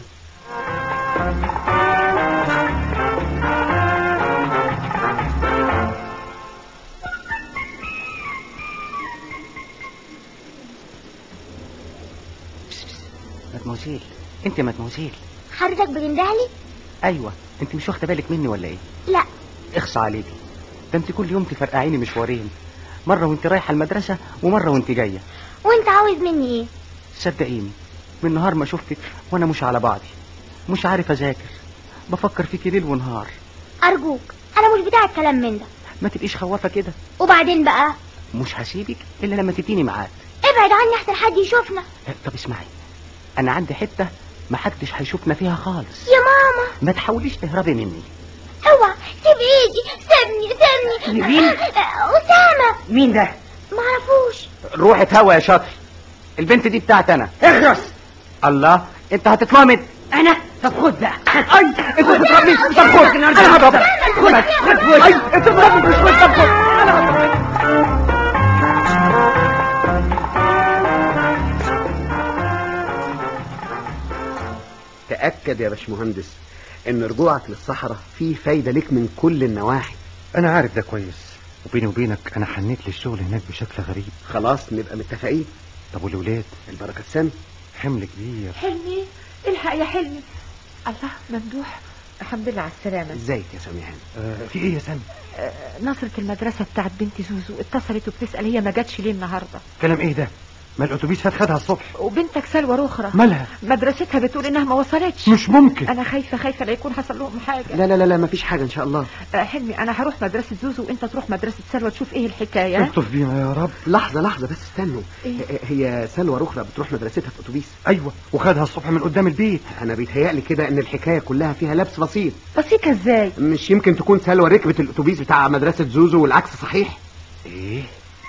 مدموزيل انت مدموزيل حضرتك بتندهلي ايوه انت مش واخده بالك مني ولا ايه لا اخصى عليكي ده انت كل يوم تفرقعيني مشوارين مره وانت رايحه المدرسه ومره وانت جايه وانت عاوز مني ايه صدقيني من نهار ما شفتك وانا مش على بعضي مش عارف اذاكر بفكر فيكي ليل ونهار ارجوك انا مش بتاع الكلام من ده ما تبقيش خوافه كده وبعدين بقى مش هسيبك الا لما تديني ميعاد ابعد عني احسن حد يشوفنا طب اسمعي انا عندي حته ما حدش هيشوفنا فيها خالص يا ماما ما تحاوليش تهربي مني اوعى سيب ايدي سيبني سيبني مين؟ اسامه مين ده معرفوش روحي هوا يا شاطر البنت دي بتاعتي انا اخرس الله انت هتتلامد انا طب خد بقى اي انت بتضربني طب خد انا هضربك خد اي انت بتضربني مش خد طب خد انا هضربك تأكد يا باشمهندس ان رجوعك للصحراء فيه فايدة ليك من كل النواحي انا عارف ده كويس وبيني وبينك انا حنيت للشغل هناك بشكل غريب خلاص نبقى متفقين طب والولاد البركة سامي حمل كبير حلمي الحق يا حلمي الله ممدوح الحمد لله على السلامة ازيك يا سامي هاني آه في ايه يا سامي آه، نصرة المدرسة بتاعت بنت زوزو اتصلت وبتسأل هي ما جاتش ليه النهاردة كلام ايه ده ما الاتوبيس فات خدها الصبح وبنتك سلوى رخرة مالها مدرستها بتقول انها ما وصلتش مش ممكن انا خايفة خايفة لا يكون حصل لهم حاجة لا لا لا لا مفيش حاجة ان شاء الله آه، حلمي انا هروح مدرسة زوزو وانت تروح مدرسة سلوى تشوف ايه الحكاية الطف بينا يا رب لحظة لحظة بس استنوا إيه؟ هي سلوى رخرة بتروح مدرستها في اتوبيس ايوه وخدها الصبح من قدام البيت انا بيتهيألي كده ان الحكاية كلها فيها لبس بسيط بسيطة ازاي مش يمكن تكون سلوى ركبت الاتوبيس بتاع مدرسة زوزو والعكس صحيح ايه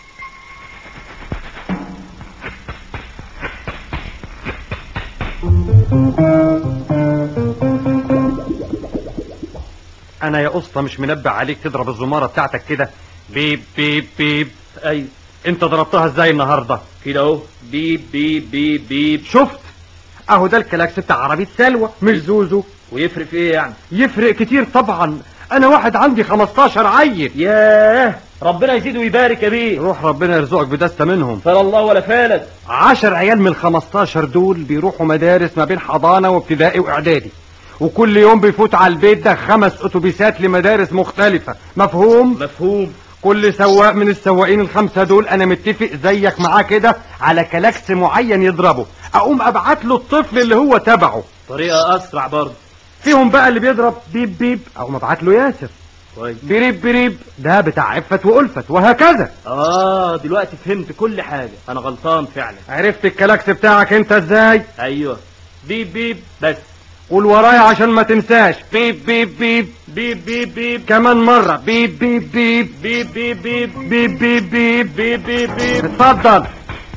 انا يا اسطى مش منبه عليك تضرب الزماره بتاعتك كده بيب بيب بيب ايوه انت ضربتها ازاي النهارده كده اهو بيب بيب بيب بيب شفت اهو ده الكلاكس بتاع عربيه سلوى مش زوزو ويفرق في ايه يعني يفرق كتير طبعا انا واحد عندي 15 عيل ياه ربنا يزيد ويبارك يا بيه روح ربنا يرزقك بدستة منهم فلا الله ولا فالك عشر عيال من الخمستاشر دول بيروحوا مدارس ما بين حضانة وابتدائي واعدادي وكل يوم بيفوت على البيت ده خمس اتوبيسات لمدارس مختلفة مفهوم مفهوم كل سواق من السواقين الخمسة دول انا متفق زيك معاه كده على كلاكس معين يضربه اقوم ابعت له الطفل اللي هو تبعه طريقة اسرع برضه فيهم بقى اللي بيضرب بيب بيب اقوم ابعت له ياسر كويس بريب بريب ده بتاع عفت وألفت وهكذا اه دلوقتي فهمت كل حاجة انا غلطان فعلا عرفت الكلاكس بتاعك انت ازاي ايوه بيب بيب بس قول ورايا عشان ما تنساش بيب بيب بيب بيب بيب بيب كمان مرة بيب بيب بيب بيب بيب بيب بيب بيب بيب بيب بيب بيب اتفضل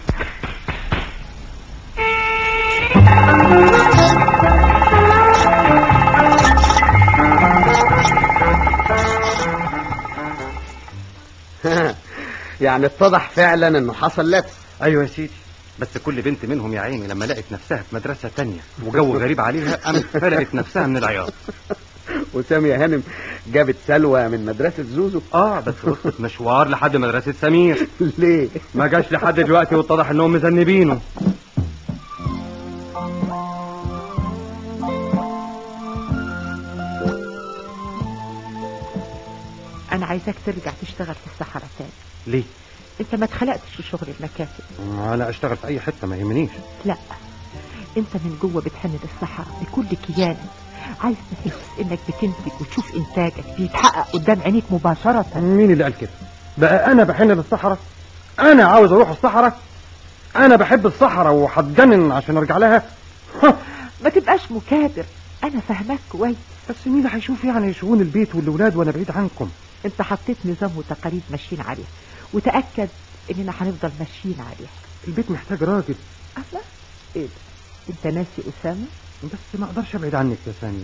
يعني اتضح فعلا انه حصل لبس ايوه يا سيدي بس كل بنت منهم يا عيني لما لقت نفسها في مدرسة تانية وجو غريب عليها قامت فرقت نفسها من العياط وسامية هانم جابت سلوى من مدرسة زوزو اه بس وصلت مشوار لحد مدرسة سمير ليه ما جاش لحد دلوقتي واتضح انهم مذنبينه انا عايزاك ترجع تشتغل في الصحراء تاني ليه انت ما اتخلقتش لشغل المكاتب انا اشتغل في اي حتة ما يهمنيش لا انت من جوه بتحن للصحراء بكل كيانك عايز تحس انك بتنتج وتشوف انتاجك بيتحقق قدام عينيك مباشرة مين اللي قال كده بقى انا بحن للصحراء انا عاوز اروح الصحراء انا بحب الصحراء وهتجنن عشان ارجع لها ما تبقاش مكابر انا فاهمك كويس بس مين اللي هيشوف يعني شؤون البيت والولاد وانا بعيد عنكم انت حطيت نظام وتقاليد ماشيين عليها وتأكد اننا هنفضل ماشيين عليها البيت محتاج راجل الله ايه ده انت ناسي اسامة بس ما اقدرش ابعد عنك يا سامي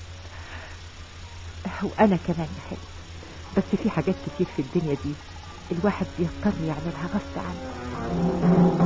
وانا كمان يا حلو بس في حاجات كتير في الدنيا دي الواحد بيضطر يعملها غصب عنه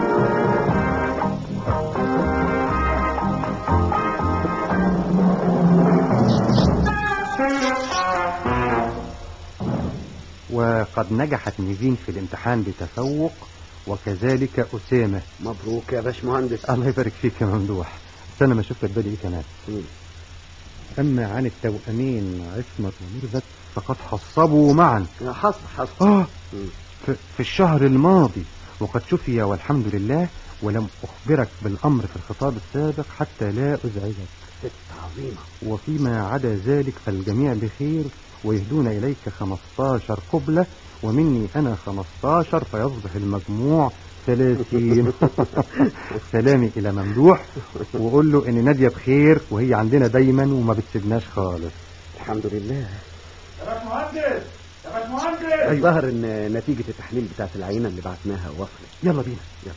وقد نجحت نيفين في الامتحان بتفوق وكذلك أسامة مبروك يا باشمهندس الله يبارك فيك يا ممدوح بس أنا ما شفت بالي إيه كمان أما عن التوأمين عصمت ومرزت فقد حصبوا معا حصل حصل آه في, في الشهر الماضي وقد شفي والحمد لله ولم أخبرك بالأمر في الخطاب السابق حتى لا أزعجك ست عظيمة وفيما عدا ذلك فالجميع بخير ويهدون إليك 15 قبلة ومني أنا 15 فيصبح المجموع 30 سلامي إلى ممدوح وقول له إن نادية بخير وهي عندنا دايما وما بتسيبناش خالص الحمد لله يا باشمهندس يا باشمهندس الظاهر ان نتيجة التحليل بتاعت العينة اللي بعتناها وصلت يلا بينا يلا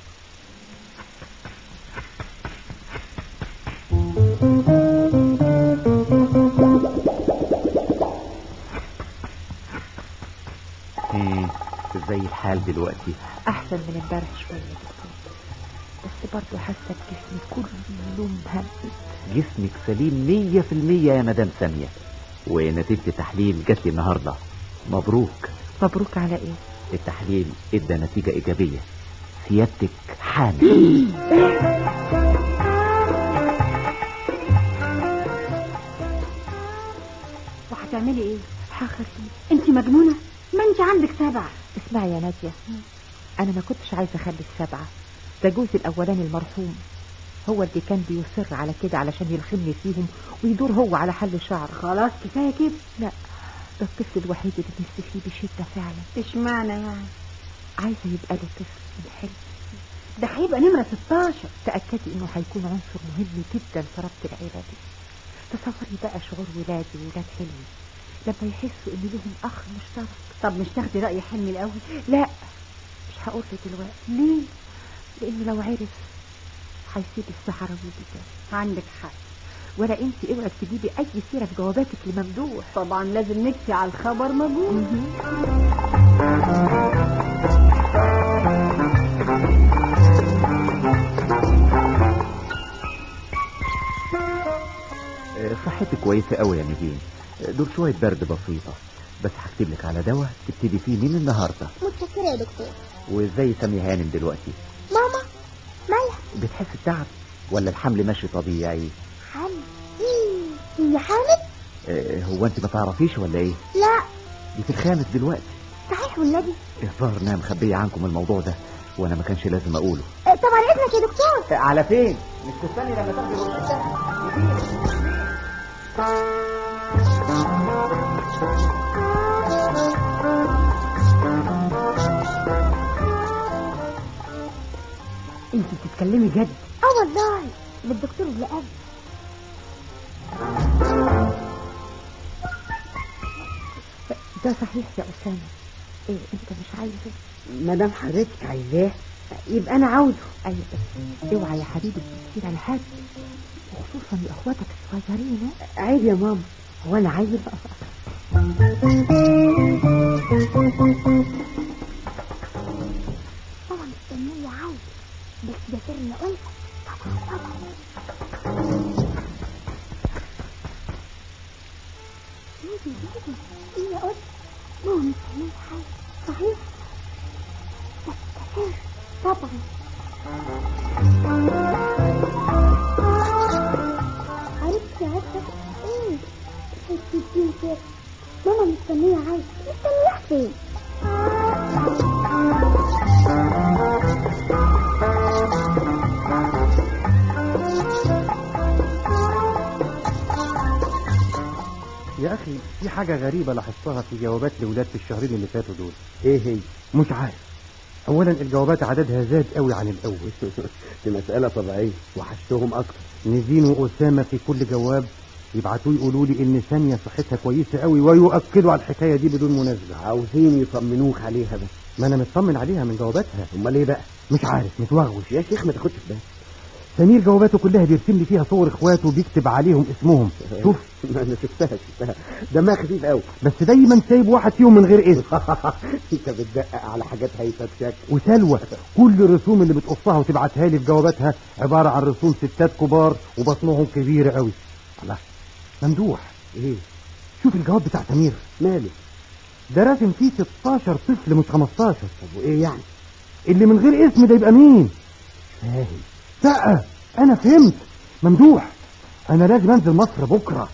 ايه ازاي الحال دلوقتي احسن من امبارح شوية يا دكتور بس برضه حاسة بجسمي كله مهمد جسمك سليم مية في المية يا مدام سامية ونتيجة التحليل جات لي النهاردة مبروك مبروك على ايه التحليل ادى نتيجة ايجابية سيادتك حامل وهتعملي ايه هخلي انت مجنونة ما انت عندك سبع اسمعي يا نادية انا ما كنتش عايزة اخلف سبعة ده جوزي الاولاني المرحوم هو اللي كان بيصر على كده علشان يلخمني فيهم ويدور هو على حل شعر خلاص كفاية كده لا ده الطفل الوحيد اللي نفسي فيه بشدة فعلا اشمعنى يعني عايزة يبقى له طفل من حلم ده هيبقى نمرة 16 تأكدي انه هيكون عنصر مهم جدا في ربط العيلة دي تصوري بقى شعور ولادي وولاد حلمي لما يحسوا ان لهم اخ مشترك طب مش تاخدي رأي حلمي الأول لا مش هقول له دلوقتي ليه لانه لو عرف هيسيب الصحراء ويجي تاني عندك حق ولا انت اوعي تجيبي اي سيره في جواباتك لممدوح طبعا لازم نكفي على الخبر موجود آه، صحتك كويسة قوي يا نيفين آه، دول شوية برد بسيطة بس هكتب لك على دواء تبتدي فيه من النهاردة متشكرة يا دكتور وازاي سامية هانم دلوقتي ماما مالها بتحس بتعب ولا الحمل ماشي طبيعي حامل هي حامل آه، هو انت ما تعرفيش ولا ايه لا دي في الخامس دلوقتي صحيح والنبي الظاهر انها مخبية عنكم الموضوع ده وانا ما كانش لازم اقوله آه، طبعا اذنك يا دكتور على فين مش تستني لما تاخدي غرفتها انت بتتكلمي جد اه والله ده الدكتور اللي قال ده صحيح يا اسامه ايه انت مش عايزه ما دام حضرتك عايزاه يبقى انا عاوزه ايوه بس اوعى يا حبيبي تسير على حد وخصوصا لاخواتك الصغيرين ها؟ عيب يا ماما هو انا عايز طبعا مستنية عايز بس ده سر ألفة طبعا طبعا يا اخي في حاجة غريبة لاحظتها في جوابات لولاد في الشهرين اللي فاتوا دول ايه هي مش عارف اولا الجوابات عددها زاد قوي عن الاول دي مسألة طبيعية وحشتهم اكتر نزين واسامة في كل جواب يبعتوا يقولوا لي ان ثانية صحتها كويسة قوي ويؤكدوا على الحكاية دي بدون مناسبة عاوزين يطمنوك عليها بس ما انا مطمن عليها من جواباتها امال ايه بقى مش عارف متوغوش يا شيخ ما تاخدش في بالك سمير جواباته كلها بيرسم لي فيها صور اخواته وبيكتب عليهم اسمهم شوف انا شفتها شفتها دمها خفيف قوي بس دايما سايب واحد فيهم من غير اسم انت بتدقق على حاجات هيفتك وسلوى كل الرسوم اللي بتقصها وتبعتها لي في جواباتها عبارة عن رسوم ستات كبار وبطنهم كبيرة قوي الله ممدوح ايه شوف الجواب بتاع سمير ماله ده راسم فيه 16 طفل مش 15 طب وايه يعني اللي من غير اسم ده يبقى مين فاهم لا انا فهمت ممدوح انا لازم انزل مصر بكره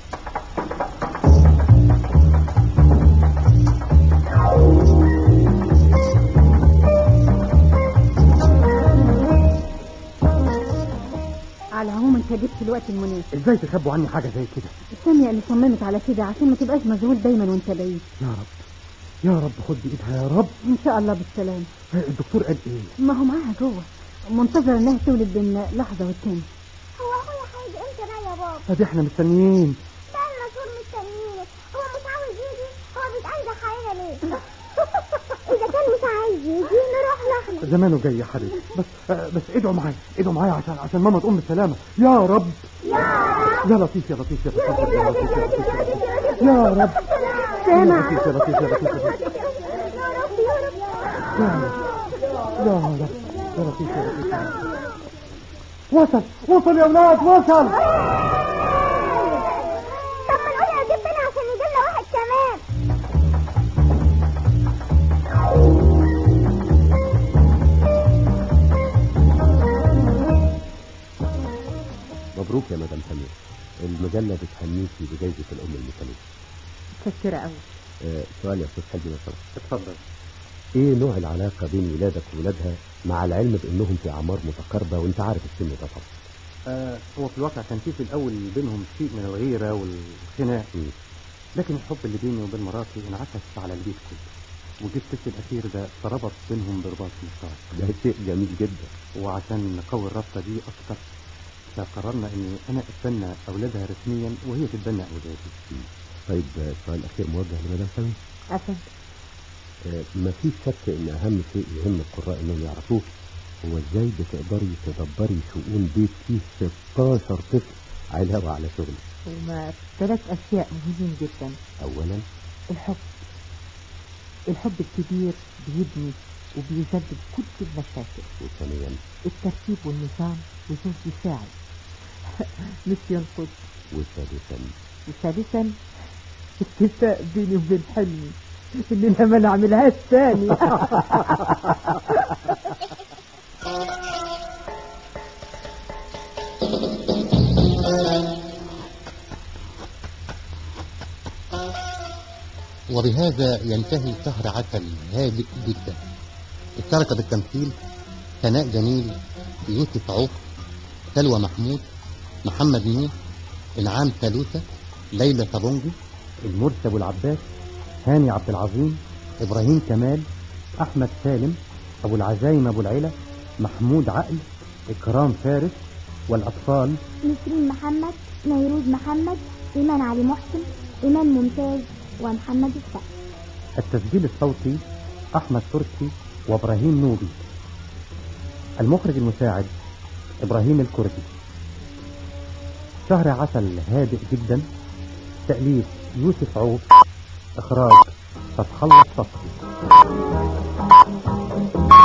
على العموم انت جبت الوقت المناسب ازاي تخبوا عني حاجه زي كده سامية اللي صممت على كده عشان ما تبقاش مشغول دايما وانت بعيد يا رب يا رب خد بايدها يا رب ان شاء الله بالسلامة الدكتور قال ايه ما هو معاها جوه منتظر انها تولد بين لحظة والتانية هو اخويا هيجي امتى بقى يا بابا طب احنا مستنيين ده المسؤول مستنيينك هو مش عاوز يجي هو بيتأنزح علينا ليه اذا كان مش عايز يجي نروح له احنا زمانه جاي يا حبيبي بس آه بس ادعوا معايا ادعوا معايا عشان عشان ماما تقوم بالسلامه يا رب يا لطيف يا لطيف يا لطيف يا لطيف يا لطيف يا رب يا لطيف يا لطيف يا لطيف يا لطيف يا رب يا رب يا لطيف يا لطيف وصل وصل يا اولاد وصل طب ما نقول يا جبنا عشان يجيب لنا واحد كمان مبروك يا مدام سمير المجلة بتهنيكي بجائزة الأم المثالية متشكرة قوي آه سؤال يا أستاذ حلمي مثلا اتفضل إيه نوع العلاقة بين ولادك وولادها مع العلم بأنهم في أعمار متقاربة وأنت عارف السن ده طبعا آه هو في الواقع كان في في الاول بينهم شيء من الغيره والخناق لكن الحب اللي بيني وبين مراتي انعكس على البيت كله وجه الطفل الاخير ده تربط بينهم برباط مشترك ده شيء جميل جدا وعشان نقوي الرابطه دي اكتر فقررنا اني انا اتبنى اولادها رسميا وهي تتبنى اولادي طيب آه، سؤال أخير موجه لمدام سمير أفهم آه، مفيش شك ان اهم شيء يهم القراء انهم يعرفوه هو ازاي بتقدري تدبري شؤون بيت فيه 16 طفل علاوة على شغلك هما ثلاث أشياء مهمين جدا اولا الحب الحب الكبير بيبني وبيجدد كل المشاكل وثانيا الترتيب والنظام وزوج يساعد مش ينقص وثالثا وثالثا اتفاق بيني وبين حلمي اللي انا ما نعملهاش تاني وبهذا ينتهي شهر عسل هادئ جدا اشترك بالتمثيل سناء جميل يوسف عوف سلوى محمود محمد نوح انعام ثالوثة ليلى صابونجي المرسي ابو العباس هاني عبد العظيم ابراهيم كمال احمد سالم ابو العزايم ابو العيلة محمود عقل اكرام فارس والاطفال نسرين محمد نيروز محمد إيمان علي محسن إيمان ممتاز ومحمد السقا التسجيل الصوتي احمد تركي وابراهيم نوبي المخرج المساعد ابراهيم الكردي شهر عسل هادئ جدا تأليف يوسف عوف اخراج فتح الله الصفحي